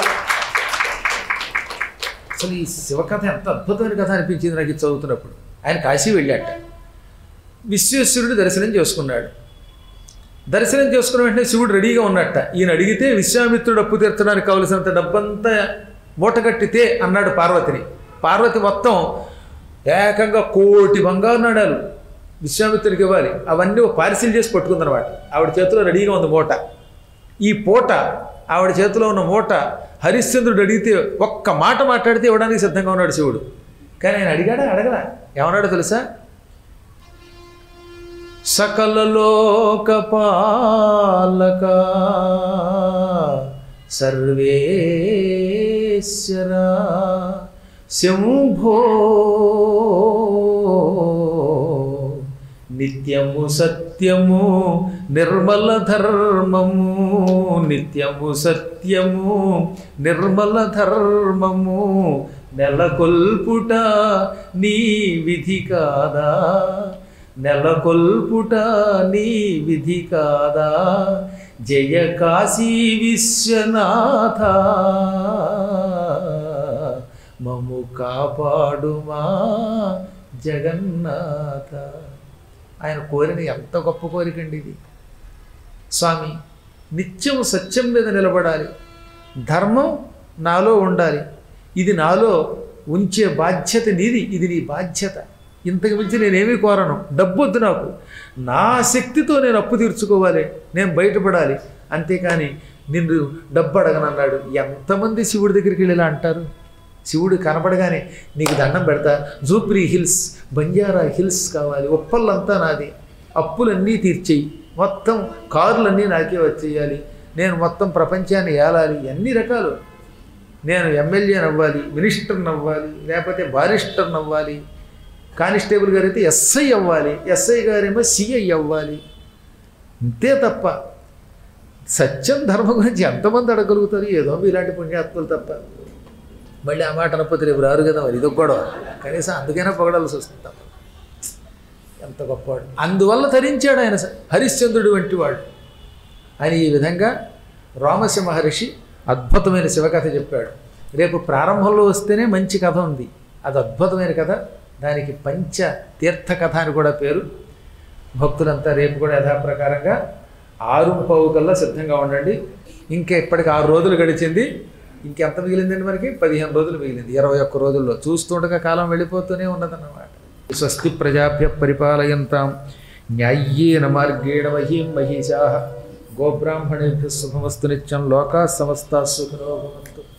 అసలు ఈ శివకథ ఎంత అద్భుతమైన కథ అనిపించింది నాకు ఇది చదువుతున్నప్పుడు ఆయన కాశీ వెళ్ళాట విశ్వేశ్వరుడి దర్శనం చేసుకున్నాడు దర్శనం చేసుకున్న వెంటనే శివుడు రెడీగా ఉన్నట్ట ఈయన అడిగితే విశ్వామిత్రుడు అప్పు తీర్చడానికి కావలసినంత డబ్బంతా మూటగట్టితే అన్నాడు పార్వతిని పార్వతి మొత్తం ఏకంగా కోటి బంగారు నాణాలు విశ్వామిత్రుడికి ఇవ్వాలి అవన్నీ పార్సిల్ చేసి పట్టుకుందనమాట ఆవిడ చేతిలో రెడీగా ఉంది మూట ఈ పూట ఆవిడ చేతిలో ఉన్న మూట హరిశ్చంద్రుడు అడిగితే ఒక్క మాట మాట్లాడితే ఇవ్వడానికి సిద్ధంగా ఉన్నాడు శివుడు కానీ ఆయన అడిగాడా అడగలా ఏమన్నాడో తెలుసా సకల లోకపాలక సర్వేశ్వర శంభో నిత్యము సత్యము నిర్మల ధర్మము నిత్యము సత్యము నిర్మల ధర్మము నెలకొల్పుట నీ విధి కాదా నెలకొల్పుట నీ విధి కాదా జయ కాశీ విశ్వనాథ మము కాపాడుమా జగన్నాథ ఆయన కోరిన ఎంత గొప్ప కోరికండి ఇది స్వామి నిత్యం సత్యం మీద నిలబడాలి ధర్మం నాలో ఉండాలి ఇది నాలో ఉంచే బాధ్యత నీది ఇది నీ బాధ్యత ఇంతకు మించి నేనేమీ కోరను డబ్బు వద్దు నాకు నా శక్తితో నేను అప్పు తీర్చుకోవాలి నేను బయటపడాలి అంతేకాని నిన్ను డబ్బు అడగనన్నాడు ఎంతమంది శివుడి దగ్గరికి వెళ్ళి ఇలా అంటారు శివుడు కనపడగానే నీకు దండం పెడతా జూప్రీ హిల్స్ బంజారా హిల్స్ కావాలి ఒప్పళ్ళంతా నాది అప్పులన్నీ తీర్చేయి మొత్తం కారులన్నీ నాకే వచ్చేయాలి నేను మొత్తం ప్రపంచాన్ని ఏలాలి అన్ని రకాలు నేను ఎమ్మెల్యేని అవ్వాలి మినిస్టర్ని అవ్వాలి లేకపోతే బారిస్టర్ని అవ్వాలి కానిస్టేబుల్ గారు అయితే ఎస్ఐ అవ్వాలి ఎస్ఐ గారేమో సిఐ అవ్వాలి ఇంతే తప్ప సత్యం ధర్మం గురించి ఎంతమంది అడగలుగుతారు ఏదో ఇలాంటి పుణ్యాత్ములు తప్ప మళ్ళీ ఆ మాట అనకపోతే రేపు రారు కదా మరి ఇదొక గొడవ కనీసం అందుకైనా పొగడాల్సి వస్తుంది తప్ప ఎంత గొప్పవాడు అందువల్ల తరించాడు ఆయన హరిశ్చంద్రుడు వంటి వాడు అని ఈ విధంగా రామశ మహర్షి అద్భుతమైన శివకథ చెప్పాడు రేపు ప్రారంభంలో వస్తేనే మంచి కథ ఉంది అది అద్భుతమైన కథ దానికి పంచ తీర్థ కథ అని కూడా పేరు భక్తులంతా రేపు కూడా యథాప్రకారంగా ఆరు పావు కల్లా సిద్ధంగా ఉండండి ఇంకా ఇప్పటికి ఆరు రోజులు గడిచింది ఇంకెంత మిగిలిందండి మనకి పదిహేను రోజులు మిగిలింది ఇరవై ఒక్క రోజుల్లో చూస్తుండగా కాలం వెళ్ళిపోతూనే ఉన్నదన్నమాట స్వస్తి ప్రజాభ్య పరిపాలయంతాం న్యాయ్యేన మార్గేణ మహీం మహిషా గోబ్రాహ్మణేభ్య శుభమస్తు నిత్యం లోకా సమస్త సుఖినో భవంతు